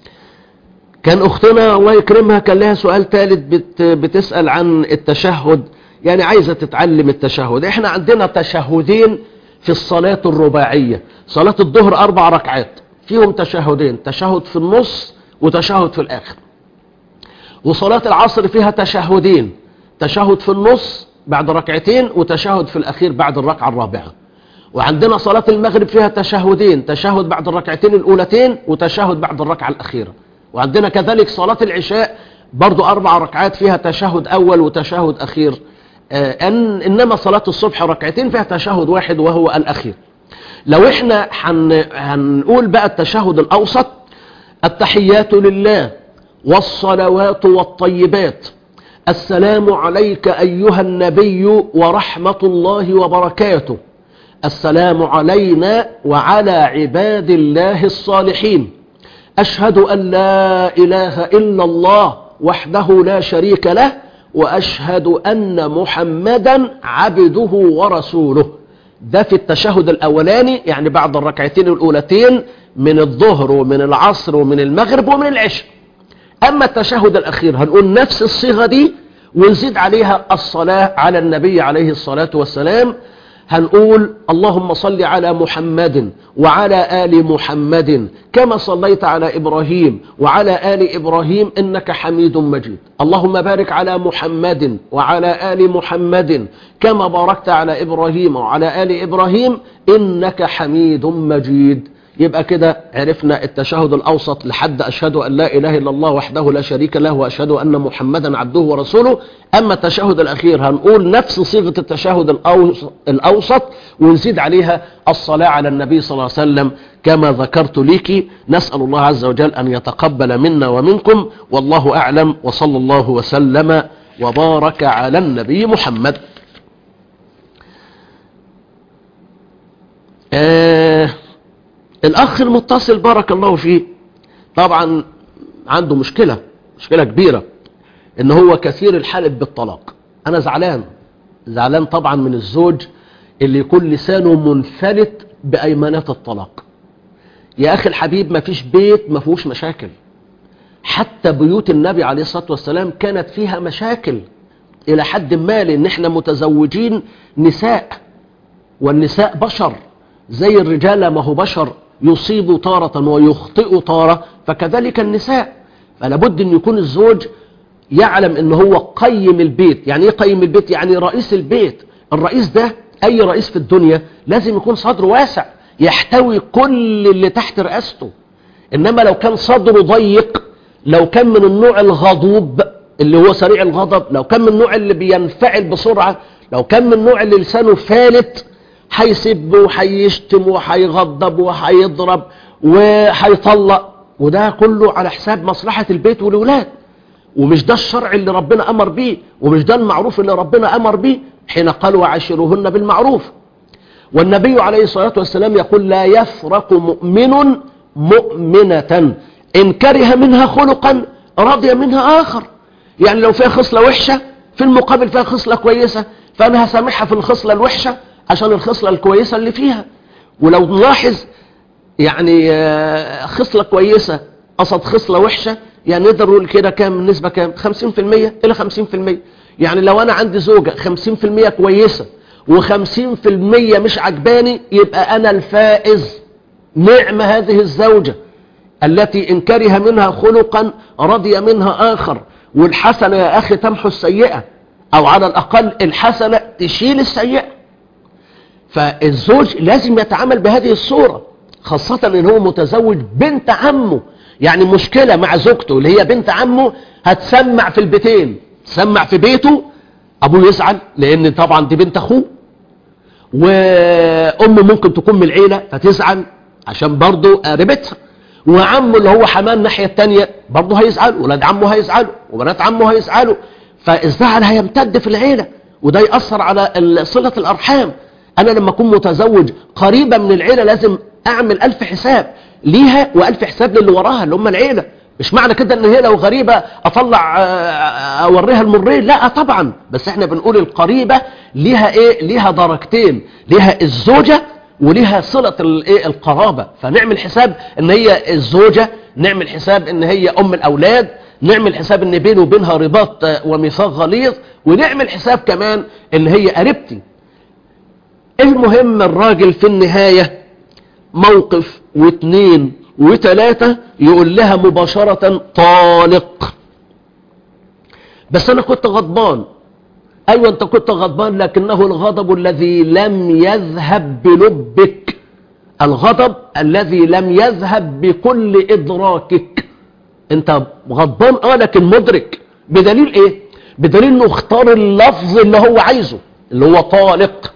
كان اختنا الله يكرمها كان لها سؤال ثالث بت بتسأل عن التشهد يعني عايزة تتعلم التشهد احنا عندنا تشهدين في الصلاة الرباعية صلاة الظهر اربع ركعات فيهم تشهدين تشهد في النص وتشهد في الاخر وصلاة العصر فيها تشهدين تشهد في النص بعد ركعتين وتشهد في الاخير بعد الركعة الرابعة وعندنا صلاة المغرب فيها تشهدين تشهد بعد الركعتين الأولتين وتشهد بعد الركعة الأخيرة وعندنا كذلك صلاة العشاء برضو أربع ركعات فيها تشهد أول وتشهد أخير آه، أن إنما صلاة الصبح ركعتين فيها تشهد واحد وهو الأخير لو إحنا حن هنقول بقى التشهد الأوسط التحيات لله والصلوات والطيبات السلام عليك أيها النبي ورحمة الله وبركاته السلام علينا وعلى عباد الله الصالحين أشهد أن لا إله إلا الله وحده لا شريك له وأشهد أن محمدا عبده ورسوله ده في التشهد الأولاني يعني بعد الركعتين الأولتين من الظهر ومن العصر ومن المغرب ومن العشاء أما التشهد الأخير هنقول نفس الصيغة دي ونزيد عليها الصلاة على النبي عليه الصلاة والسلام هنقول اللهم صل على محمد وعلى آل محمد كما صليت على إبراهيم وعلى آل إبراهيم إنك حميد مجيد اللهم بارك على محمد وعلى آل محمد كما باركت على إبراهيم وعلى آل إبراهيم إنك حميد مجيد يبقى كده عرفنا التشهد الأوسط لحد أشهد أن لا إله إلا الله وحده لا شريك له وأشهد أن محمدا عبده ورسوله أما التشهد الأخير هنقول نفس صيغة التشهد الأوس- الأوسط ونزيد عليها الصلاة على النبي صلى الله عليه وسلم كما ذكرت لك نسأل الله عز وجل أن يتقبل منا ومنكم والله أعلم وصلى الله وسلم وبارك على النبي محمد آه الأخ المتصل بارك الله فيه طبعا عنده مشكلة مشكلة كبيرة إن هو كثير الحلف بالطلاق أنا زعلان زعلان طبعا من الزوج اللي يكون لسانه منفلت بأيمانات الطلاق يا أخي الحبيب ما فيش بيت ما فيهوش مشاكل حتى بيوت النبي عليه الصلاة والسلام كانت فيها مشاكل إلى حد ما لأن احنا متزوجين نساء والنساء بشر زي الرجال ما هو بشر يصيب تارة ويخطئ تارة فكذلك النساء فلابد أن يكون الزوج يعلم أن هو قيم البيت يعني ايه قيم البيت يعني رئيس البيت الرئيس ده أي رئيس في الدنيا لازم يكون صدره واسع يحتوي كل اللي تحت رئاسته إنما لو كان صدره ضيق لو كان من النوع الغضوب اللي هو سريع الغضب لو كان من النوع اللي بينفعل بسرعة لو كان من النوع اللي لسانه فالت هيسب وهيشتم وهيغضب وهيضرب وهيطلق وده كله على حساب مصلحة البيت والولاد ومش ده الشرع اللي ربنا أمر بيه ومش ده المعروف اللي ربنا أمر بيه حين قال وعاشروهن بالمعروف والنبي عليه الصلاة والسلام يقول لا يفرق مؤمن مؤمنة إن كره منها خلقا رضي منها آخر يعني لو فيها خصلة وحشة في المقابل فيها خصلة كويسة فأنا هسامحها في الخصلة الوحشة عشان الخصلة الكويسة اللي فيها ولو نلاحظ يعني آه، خصلة كويسة قصد خصلة وحشة يعني نقدر نقول كده كام النسبة كام 50% إلى 50% يعني لو أنا عندي زوجة 50% كويسة و50% مش عجباني يبقى أنا الفائز نعم هذه الزوجة التي إن كره منها خلقا رضي منها آخر والحسنة يا أخي تمحو السيئة أو على الأقل الحسنة تشيل السيئة فالزوج لازم يتعامل بهذه الصورة خاصة ان هو متزوج بنت عمه يعني مشكلة مع زوجته اللي هي بنت عمه هتسمع في البيتين تسمع في بيته ابوه يزعل لان طبعا دي بنت اخوه وامه ممكن تكون من العيلة فتزعل عشان برضه قريبتها وعمه اللي هو حماه الناحية التانية برضه هيزعل ولاد عمه هيزعلوا وبنات عمه هيزعلوا فالزعل هيمتد في العيلة وده يأثر على ال- صلة الأرحام أنا لما أكون متزوج قريبة من العيلة لازم أعمل ألف حساب ليها وألف حساب للي وراها اللي هم العيلة مش معنى كده ان هي لو غريبة اطلع آه، اوريها المرين لا طبعا بس احنا بنقول القريبة ليها ايه ليها درجتين ليها الزوجة وليها صلة الايه القرابة فنعمل حساب ان هي الزوجة نعمل حساب ان هي ام الاولاد نعمل حساب ان بيني وبينها رباط آه، وميثاق غليظ ونعمل حساب كمان ان هي قريبتي المهم الراجل في النهاية موقف واثنين وثلاثة يقول لها مباشرة طالق بس انا كنت غضبان ايوه انت كنت غضبان لكنه الغضب الذي لم يذهب بلبك الغضب الذي لم يذهب بكل ادراكك انت غضبان اه لكن مدرك بدليل ايه بدليل انه اختار اللفظ اللي هو عايزه اللي هو طالق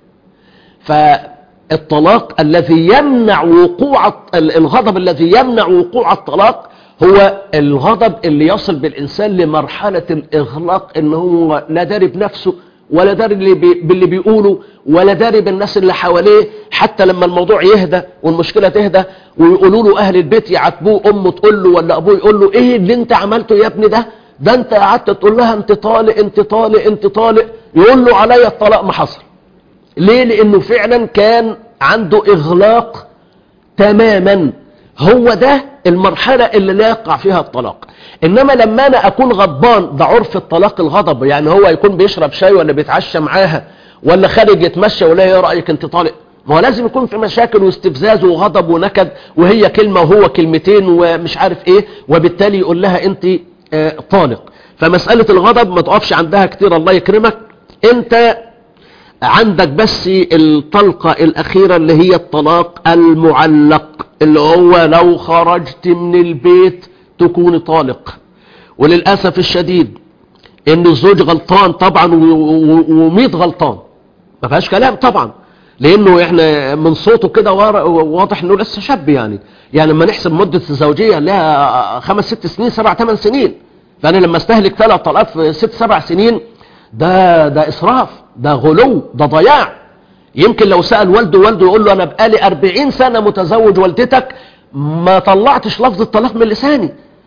فالطلاق الذي يمنع وقوع الط- ال- الغضب الذي يمنع وقوع الطلاق هو الغضب اللي يصل بالإنسان لمرحلة الإغلاق إن هو لا داري بنفسه ولا داري اللي بي- باللي بيقوله ولا داري بالناس اللي حواليه حتى لما الموضوع يهدى والمشكلة تهدى ويقولوا له أهل البيت يعاتبوه أمه تقول له ولا أبوه يقول له إيه اللي أنت عملته يا ابني ده ده أنت قعدت تقول لها أنت طالق أنت طالق أنت طالق يقول له عليا الطلاق ما حصل ليه لانه فعلا كان عنده اغلاق تماما هو ده المرحلة اللي لا يقع فيها الطلاق انما لما انا اكون غضبان ده عرف الطلاق الغضب يعني هو يكون بيشرب شاي ولا بيتعشى معاها ولا خارج يتمشى ولا ايه رايك انت طالق ما هو لازم يكون في مشاكل واستفزاز وغضب ونكد وهي كلمة وهو كلمتين ومش عارف ايه وبالتالي يقول لها انت آه، طالق فمسألة الغضب ما تقفش عندها كتير الله يكرمك انت عندك بس الطلقة الأخيرة اللي هي الطلاق المعلق اللي هو لو خرجت من البيت تكون طالق وللأسف الشديد ان الزوج غلطان طبعا وميت غلطان ما فيهاش كلام طبعا لانه احنا من صوته كده وا- واضح انه لسه شاب يعني يعني لما نحسب مدة الزوجية لها خمس ست سنين سبع ثمان سنين فانا لما استهلك ثلاث طلقات في ست سبع سنين ده ده اسراف ده غلو ده ضياع يمكن لو سأل والده والده يقول له انا بقالي 40 سنة متزوج والدتك ما طلعتش لفظ الطلاق من لساني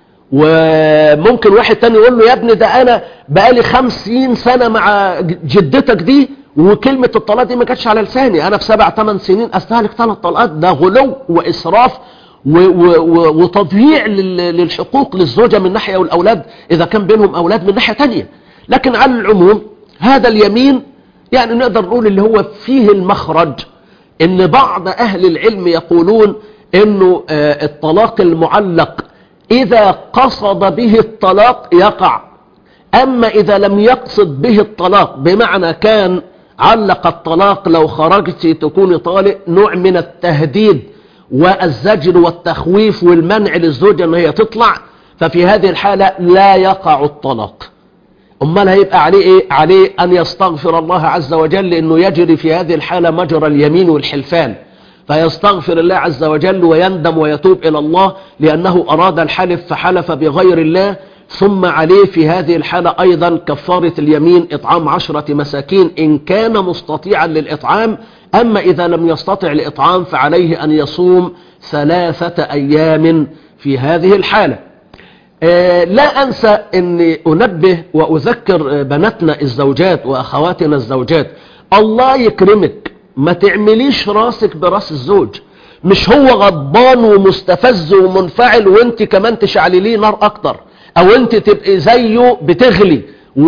وممكن واحد تاني يقول له يا ابني ده انا بقالي خمسين سنة مع جدتك دي وكلمة الطلاق دي ما كانتش على لساني انا في سبع ثمان سنين استهلك ثلاث طلقات ده غلو واسراف و و و وتضييع لل- للحقوق للزوجة من ناحية والاولاد اذا كان بينهم اولاد من ناحية تانية لكن على العموم هذا اليمين يعني نقدر نقول اللي هو فيه المخرج ان بعض اهل العلم يقولون انه آه، الطلاق المعلق اذا قصد به الطلاق يقع اما اذا لم يقصد به الطلاق بمعنى كان علق الطلاق لو خرجت تكون طالق نوع من التهديد والزجر والتخويف والمنع للزوجة ان هي تطلع ففي هذه الحالة لا يقع الطلاق امال هيبقى عليه ايه عليه ان يستغفر الله عز وجل لانه يجري في هذه الحالة مجرى اليمين والحلفان فيستغفر الله عز وجل ويندم ويتوب الى الله لانه اراد الحلف فحلف بغير الله ثم عليه في هذه الحالة ايضا كفارة اليمين اطعام عشرة مساكين ان كان مستطيعا للاطعام اما اذا لم يستطع الاطعام فعليه ان يصوم ثلاثة ايام في هذه الحالة آه، لا أنسى أني أنبه وأذكر آه، بناتنا الزوجات وأخواتنا الزوجات الله يكرمك ما تعمليش راسك براس الزوج مش هو غضبان ومستفز ومنفعل وانت كمان تشعلليه نار أكتر أو انت تبقي زيه بتغلي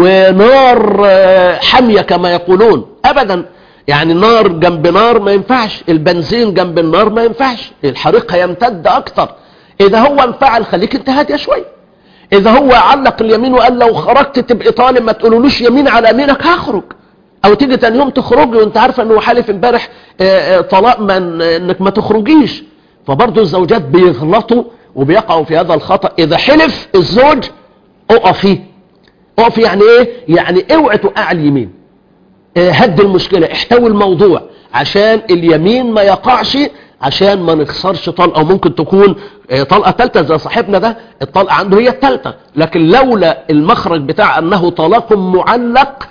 ونار آه، حامية كما يقولون أبدا يعني نار جنب نار ما ينفعش البنزين جنب النار ما ينفعش الحريق هيمتد أكتر إذا هو انفعل خليك انت هادية شوية إذا هو علق اليمين وقال لو خرجت تبقى طالب ما تقولولوش يمين على يمينك هخرج أو تيجي تاني يوم تخرجي وأنت عارفة إنه حالف امبارح آه، آه، طلاق من إنك ما تخرجيش فبرضه الزوجات بيغلطوا وبيقعوا في هذا الخطأ إذا حلف الزوج اقفي اقفي يعني إيه؟ يعني اوعي توقع اليمين آه، هد المشكلة احتوي الموضوع عشان اليمين ما يقعش عشان ما نخسرش طلقة وممكن تكون آه، طلقة تالتة زي صاحبنا ده الطلقة عنده هي التالتة لكن لولا المخرج بتاع انه طلاق معلق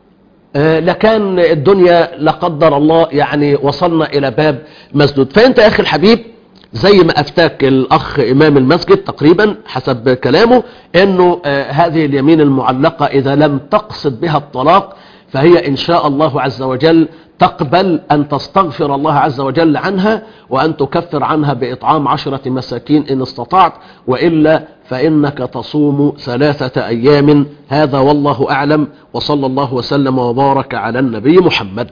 آه، لكان الدنيا لا قدر الله يعني وصلنا الى باب مسدود فانت يا اخي الحبيب زي ما افتاك الاخ امام المسجد تقريبا حسب كلامه انه آه، هذه اليمين المعلقة اذا لم تقصد بها الطلاق فهي ان شاء الله عز وجل تقبل ان تستغفر الله عز وجل عنها وان تكفر عنها باطعام عشرة مساكين ان استطعت والا فانك تصوم ثلاثة ايام هذا والله اعلم وصلى الله وسلم وبارك على النبي محمد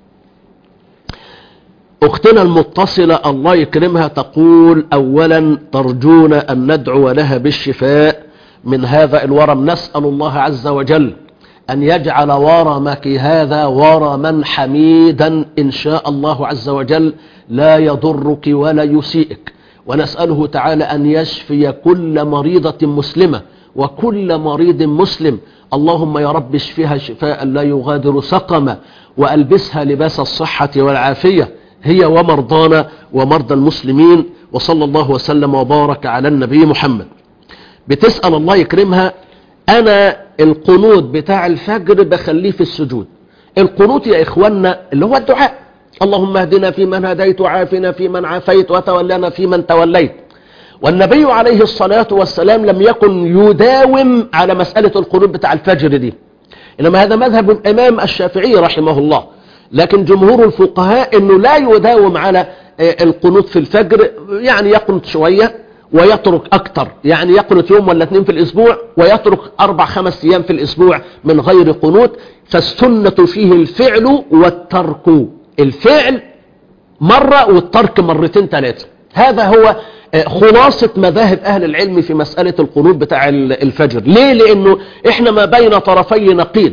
اختنا المتصلة الله يكرمها تقول اولا ترجون ان ندعو لها بالشفاء من هذا الورم نسأل الله عز وجل أن يجعل ورمك هذا ورما حميدا إن شاء الله عز وجل لا يضرك ولا يسيئك ونسأله تعالى أن يشفي كل مريضة مسلمة وكل مريض مسلم اللهم يا رب اشفها شفاء لا يغادر سقما وألبسها لباس الصحة والعافية هي ومرضانا ومرضى المسلمين وصلى الله وسلم وبارك على النبي محمد بتسأل الله يكرمها انا القنوت بتاع الفجر بخليه في السجود القنوت يا اخوانا اللي هو الدعاء اللهم اهدنا فيمن هديت وعافنا فيمن عافيت وتولنا فيمن توليت والنبي عليه الصلاة والسلام لم يكن يداوم على مسألة القنوت بتاع الفجر دي إنما هذا مذهب الإمام الشافعي رحمه الله لكن جمهور الفقهاء أنه لا يداوم على آه، القنوت في الفجر يعني يقنط شوية ويترك أكتر يعني يقنط يوم ولا اثنين في الأسبوع ويترك أربع خمس أيام في الأسبوع من غير قنوت فالسنة فيه الفعل والترك الفعل مرة والترك مرتين ثلاثة هذا هو آه، خلاصة مذاهب أهل العلم في مسألة القنوت بتاع ال- الفجر ليه لأنه إحنا ما بين طرفي نقيض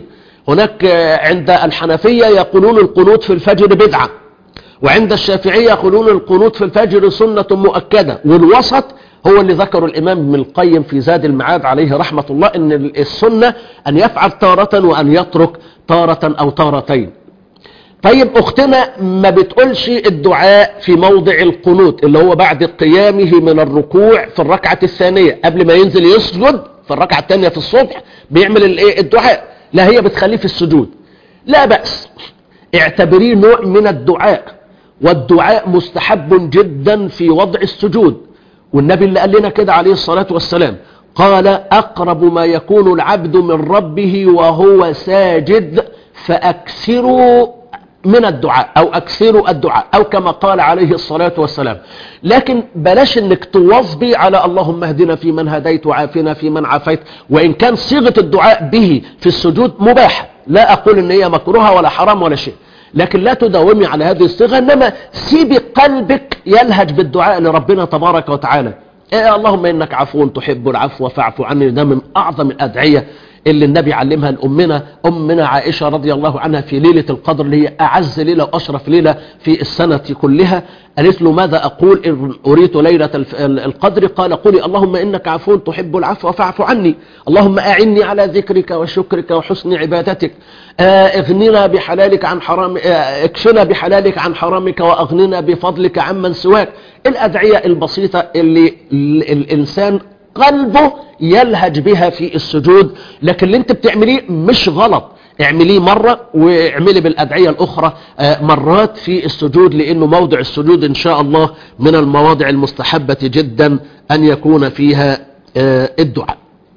هناك آه، عند الحنفية يقولون القنوت في الفجر بدعة وعند الشافعية يقولون القنوت في الفجر سنة مؤكدة والوسط هو اللي ذكره الإمام ابن القيم في زاد المعاد عليه رحمة الله أن السنة أن يفعل تارة وأن يترك تارة أو تارتين طيب أختنا ما بتقولش الدعاء في موضع القنوت اللي هو بعد قيامه من الركوع في الركعة الثانية قبل ما ينزل يسجد في الركعة الثانية في الصبح بيعمل الايه الدعاء لا هي بتخليه في السجود لا بأس اعتبريه نوع من الدعاء والدعاء مستحب جدا في وضع السجود والنبي اللي قال لنا كده عليه الصلاة والسلام قال أقرب ما يكون العبد من ربه وهو ساجد فأكثروا من الدعاء أو أكثروا الدعاء أو كما قال عليه الصلاة والسلام لكن بلاش انك توظبي على اللهم اهدنا في من هديت وعافنا في من عافيت وإن كان صيغة الدعاء به في السجود مباحة لا أقول ان هي مكروهة ولا حرام ولا شيء لكن لا تداومي على هذه الصيغة إنما سيبي قلبك يلهج بالدعاء لربنا تبارك وتعالى إيه اللهم إنك عفو تحب العفو فاعف عني ده من أعظم الأدعية اللي النبي علمها لأمنا أمنا عائشة رضي الله عنها في ليلة القدر اللي هي أعز ليلة وأشرف ليلة في السنة كلها قالت له ماذا أقول إن أريد ليلة الف- القدر قال قولي اللهم إنك عفو تحب العفو فاعف عني اللهم أعني على ذكرك وشكرك وحسن عبادتك آه، اغننا بحلالك عن حرام آه، اكفنا بحلالك عن حرامك واغننا بفضلك عمن سواك الأدعية البسيطة اللي ال- الإنسان قلبه يلهج بها في السجود لكن اللي انت بتعمليه مش غلط اعمليه مرة واعملي بالأدعية الأخرى آه، مرات في السجود لأنه موضع السجود إن شاء الله من المواضع المستحبة جدا أن يكون فيها آه، الدعاء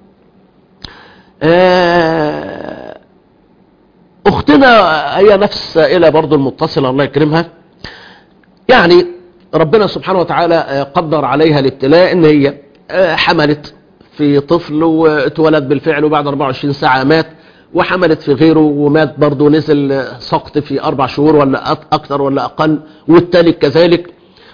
آه، أختنا هي نفس السائلة برضو المتصلة الله يكرمها يعني ربنا سبحانه وتعالى آه، قدر عليها الابتلاء ان هي آه، حملت في طفل واتولد بالفعل وبعد 24 ساعة مات وحملت في غيره ومات برضه نزل آه، سقط في أربع شهور ولا أك- أكثر ولا أقل والتالت كذلك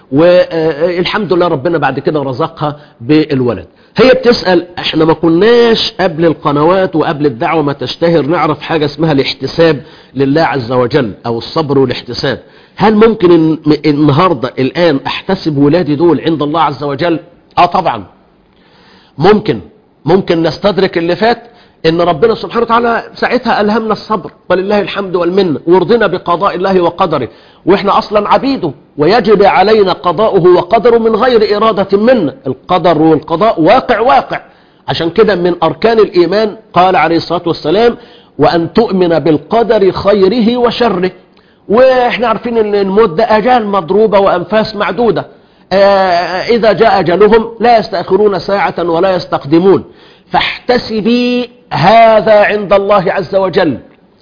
والحمد لله ربنا بعد كده رزقها بالولد هي بتسأل احنا ما كناش قبل القنوات وقبل الدعوة ما تشتهر نعرف حاجة اسمها الاحتساب لله عز وجل او الصبر والاحتساب هل ممكن ان النهاردة الان احتسب ولادي دول عند الله عز وجل اه طبعا ممكن ممكن نستدرك اللي فات ان ربنا سبحانه وتعالى ساعتها الهمنا الصبر ولله الحمد والمنه ورضينا بقضاء الله وقدره واحنا اصلا عبيده ويجب علينا قضاؤه وقدره من غير اراده منا القدر والقضاء واقع واقع عشان كده من اركان الايمان قال عليه الصلاه والسلام وان تؤمن بالقدر خيره وشره واحنا عارفين ان الموت ده اجال مضروبه وانفاس معدوده آه، إذا جاء أجلهم لا يستأخرون ساعة ولا يستقدمون فاحتسبي هذا عند الله عز وجل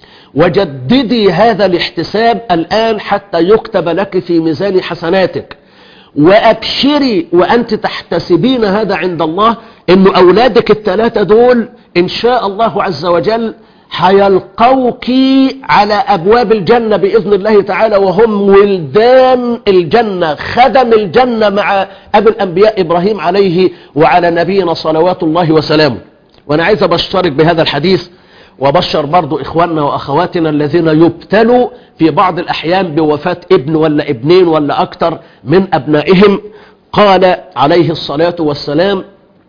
وجددي هذا الاحتساب الآن حتى يكتب لك في ميزان حسناتك وأبشري وأنت تحتسبين هذا عند الله أن أولادك الثلاثة دول إن شاء الله عز وجل هيلقوك على أبواب الجنة بإذن الله تعالى وهم ولدان الجنة خدم الجنة مع أبي الأنبياء إبراهيم عليه وعلى نبينا صلوات الله وسلامه وأنا عايز أبشرك بهذا الحديث وبشر برضو إخواننا وأخواتنا الذين يبتلوا في بعض الأحيان بوفاة ابن ولا ابنين ولا أكثر من أبنائهم قال عليه الصلاة والسلام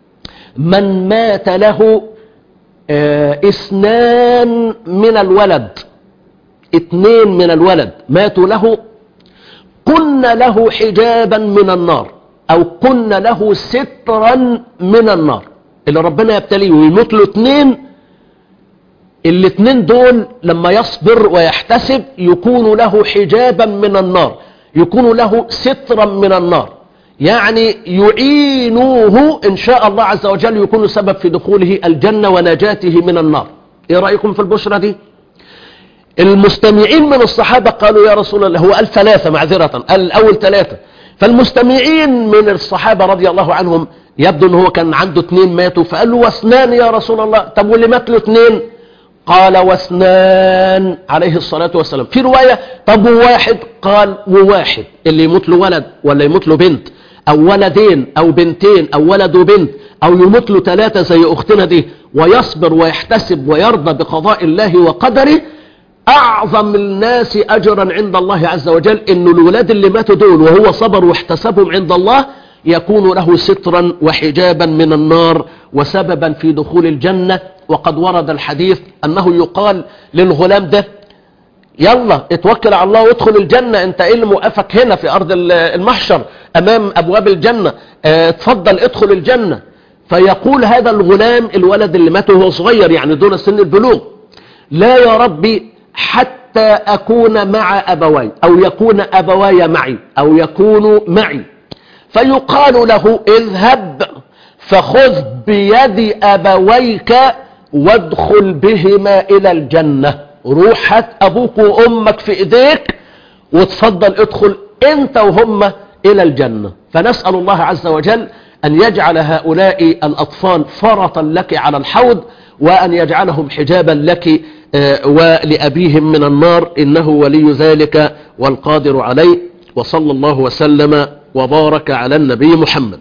من مات له آه، اثنان من الولد اثنين من الولد ماتوا له كن له حجابا من النار او كن له سترا من النار اللي ربنا يبتليه ويموت له اثنين الاثنين دول لما يصبر ويحتسب يكون له حجابا من النار يكون له سترا من النار يعني يعينوه إن شاء الله عز وجل يكون سبب في دخوله الجنة ونجاته من النار إيه رأيكم في البشرة دي المستمعين من الصحابة قالوا يا رسول الله هو قال ثلاثة معذرة قال الأول ثلاثة فالمستمعين من الصحابة رضي الله عنهم يبدو أنه هو كان عنده اثنين ماتوا فقال له واثنان يا رسول الله طب واللي مات له اثنين قال واثنان عليه الصلاة والسلام في رواية طب وواحد قال وواحد اللي يموت له ولد ولا يموت له بنت او ولدين او بنتين او ولد وبنت او يموت له ثلاثة زي اختنا دي ويصبر ويحتسب ويرضى بقضاء الله وقدره اعظم الناس اجرا عند الله عز وجل انه الولاد اللي ماتوا دول وهو صبر واحتسبهم عند الله يكون له سترا وحجابا من النار وسببا في دخول الجنة وقد ورد الحديث انه يقال للغلام ده يلا اتوكل على الله وادخل الجنة انت ايه اللي موقفك هنا في ارض المحشر امام ابواب الجنة اه اتفضل ادخل الجنة فيقول هذا الغلام الولد اللي مات وهو صغير يعني دون سن البلوغ لا يا ربي حتى اكون مع ابواي او يكون ابواي معي او يكونوا معي فيقال له اذهب فخذ بيد ابويك وادخل بهما الى الجنة روح هات ابوك وامك في ايديك وتفضل ادخل انت وهم الى الجنة فنسأل الله عز وجل ان يجعل هؤلاء الاطفال فرطا لك على الحوض وان يجعلهم حجابا لك ولأبيهم من النار إنه ولي ذلك والقادر عليه وصلى الله وسلم وبارك على النبي محمد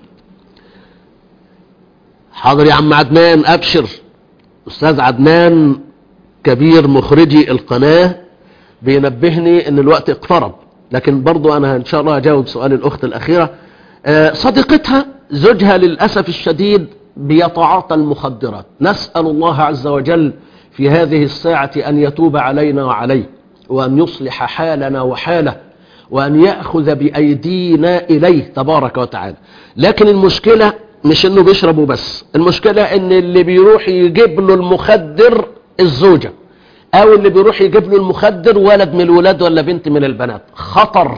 حاضر يا عم عدنان أبشر أستاذ عدنان كبير مخرجي القناة بينبهني أن الوقت اقترب لكن برضو أنا إن شاء الله أجاوب سؤال الأخت الأخيرة صديقتها زوجها للأسف الشديد بيتعاطى المخدرات نسأل الله عز وجل في هذه الساعة أن يتوب علينا وعليه وأن يصلح حالنا وحاله وأن يأخذ بأيدينا إليه تبارك وتعالى لكن المشكلة مش انه بيشربوا بس المشكلة ان اللي بيروح يجيب له المخدر الزوجة او اللي بيروح يجيب له المخدر ولد من الولاد ولا بنت من البنات خطر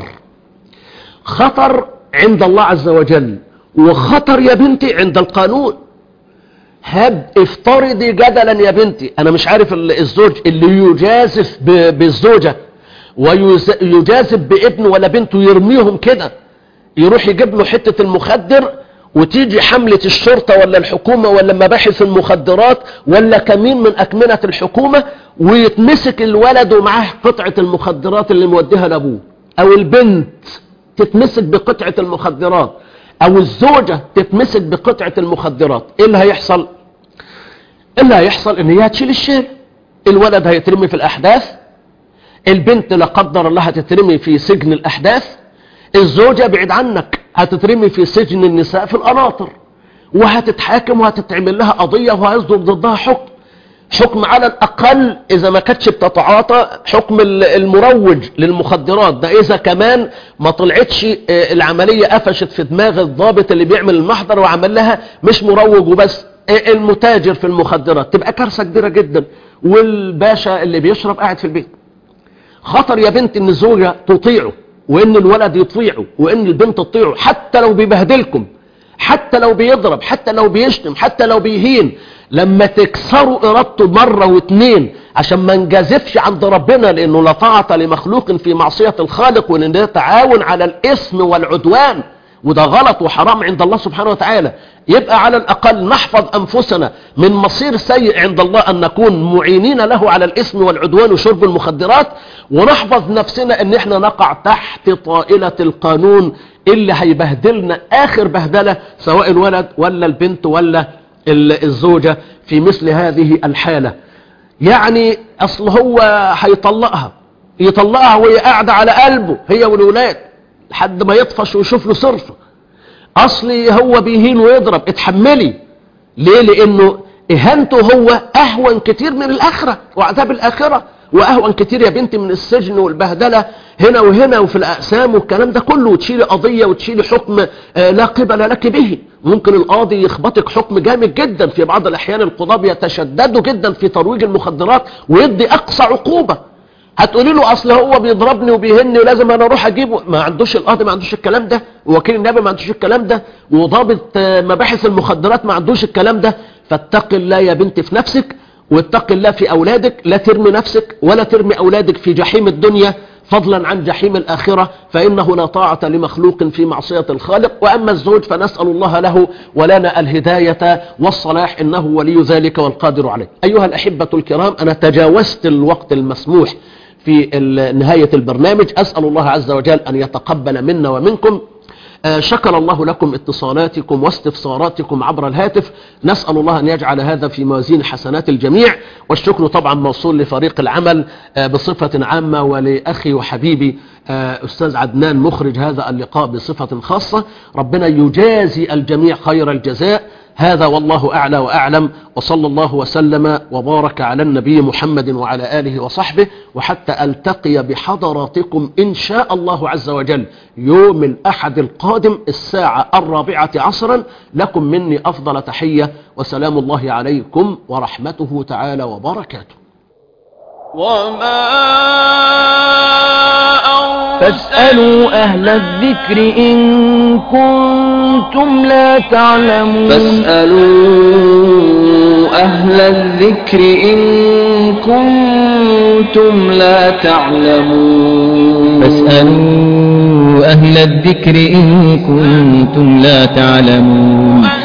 خطر عند الله عز وجل وخطر يا بنتي عند القانون هب افترضي جدلا يا بنتي انا مش عارف الزوج اللي يجازف بالزوجة ويجازف بابنه ولا بنته يرميهم كده يروح يجيب له حتة المخدر وتيجي حملة الشرطة ولا الحكومة ولا مباحث المخدرات ولا كمين من أكمنة الحكومة ويتمسك الولد ومعاه قطعة المخدرات اللي موديها لأبوه أو البنت تتمسك بقطعة المخدرات أو الزوجة تتمسك بقطعة المخدرات إيه اللي هيحصل؟ اللي هيحصل إن هي هتشيل الشيل الولد هيترمي في الأحداث البنت لا قدر الله هتترمي في سجن الأحداث الزوجة بعيد عنك هتترمي في سجن النساء في القناطر وهتتحاكم وهتتعمل لها قضية وهيصدر ضدها حكم حكم على الأقل إذا ما كانتش بتتعاطى حكم المروج للمخدرات ده إذا كمان ما طلعتش العملية قفشت في دماغ الضابط اللي بيعمل المحضر وعمل لها مش مروج وبس المتاجر في المخدرات تبقى كارثة كبيرة جدا والباشا اللي بيشرب قاعد في البيت خطر يا بنت ان الزوجة تطيعه وان الولد يطيعه وان البنت تطيعه حتى لو بيبهدلكم حتى لو بيضرب حتى لو بيشتم حتى لو بيهين لما تكسروا ارادته مرة واتنين عشان ما نجازفش عند ربنا لانه لا طاعة لمخلوق في معصية الخالق وان ده تعاون على الاثم والعدوان وده غلط وحرام عند الله سبحانه وتعالى يبقى على الأقل نحفظ أنفسنا من مصير سيء عند الله أن نكون معينين له على الإثم والعدوان وشرب المخدرات ونحفظ نفسنا أن احنا نقع تحت طائلة القانون اللي هيبهدلنا آخر بهدلة سواء الولد ولا البنت ولا الزوجة في مثل هذه الحالة يعني أصل هو هيطلقها يطلقها وهي قاعدة على قلبه هي والولاد لحد ما يطفش ويشوف له صرفه اصلي هو بيهين ويضرب اتحملي ليه لانه اهانته هو اهون كتير من الاخرة وعذاب الاخرة واهون كتير يا بنتي من السجن والبهدلة هنا وهنا وفي الاقسام والكلام ده كله وتشيلي قضية وتشيلي حكم آه لا قبل لك به ممكن القاضي يخبطك حكم جامد جدا في بعض الاحيان القضاة بيتشددوا جدا في ترويج المخدرات ويدي اقصى عقوبة هتقولي له اصل هو بيضربني وبيهني ولازم انا اروح اجيبه ما عندوش القاضي ما عندوش الكلام ده ووكيل النيابه ما عندوش الكلام ده وضابط مباحث المخدرات ما عندوش الكلام ده فاتق الله يا بنتي في نفسك واتق الله في اولادك لا ترمي نفسك ولا ترمي اولادك في جحيم الدنيا فضلا عن جحيم الآخرة فإنه لا طاعة لمخلوق في معصية الخالق وأما الزوج فنسأل الله له ولنا الهداية والصلاح إنه ولي ذلك والقادر عليه أيها الأحبة الكرام أنا تجاوزت الوقت المسموح في نهاية البرنامج أسأل الله عز وجل أن يتقبل منا ومنكم آه، شكر الله لكم اتصالاتكم واستفساراتكم عبر الهاتف نسأل الله أن يجعل هذا في موازين حسنات الجميع والشكر طبعا موصول لفريق العمل آه، بصفة عامة ولأخي وحبيبي آه، أستاذ عدنان مخرج هذا اللقاء بصفة خاصة ربنا يجازي الجميع خير الجزاء هذا والله أعلى وأعلم وصلى الله وسلم وبارك على النبي محمد وعلى آله وصحبه وحتى ألتقي بحضراتكم إن شاء الله عز وجل يوم الأحد القادم الساعة الرابعة عصرا لكم مني أفضل تحية وسلام الله عليكم ورحمته تعالى وبركاته وما فاسألوا أهل الذكر إن كنتم لا تعلمون فاسألوا أهل الذكر إن كنتم لا تعلمون فاسألوا أهل الذكر إن كنتم لا تعلمون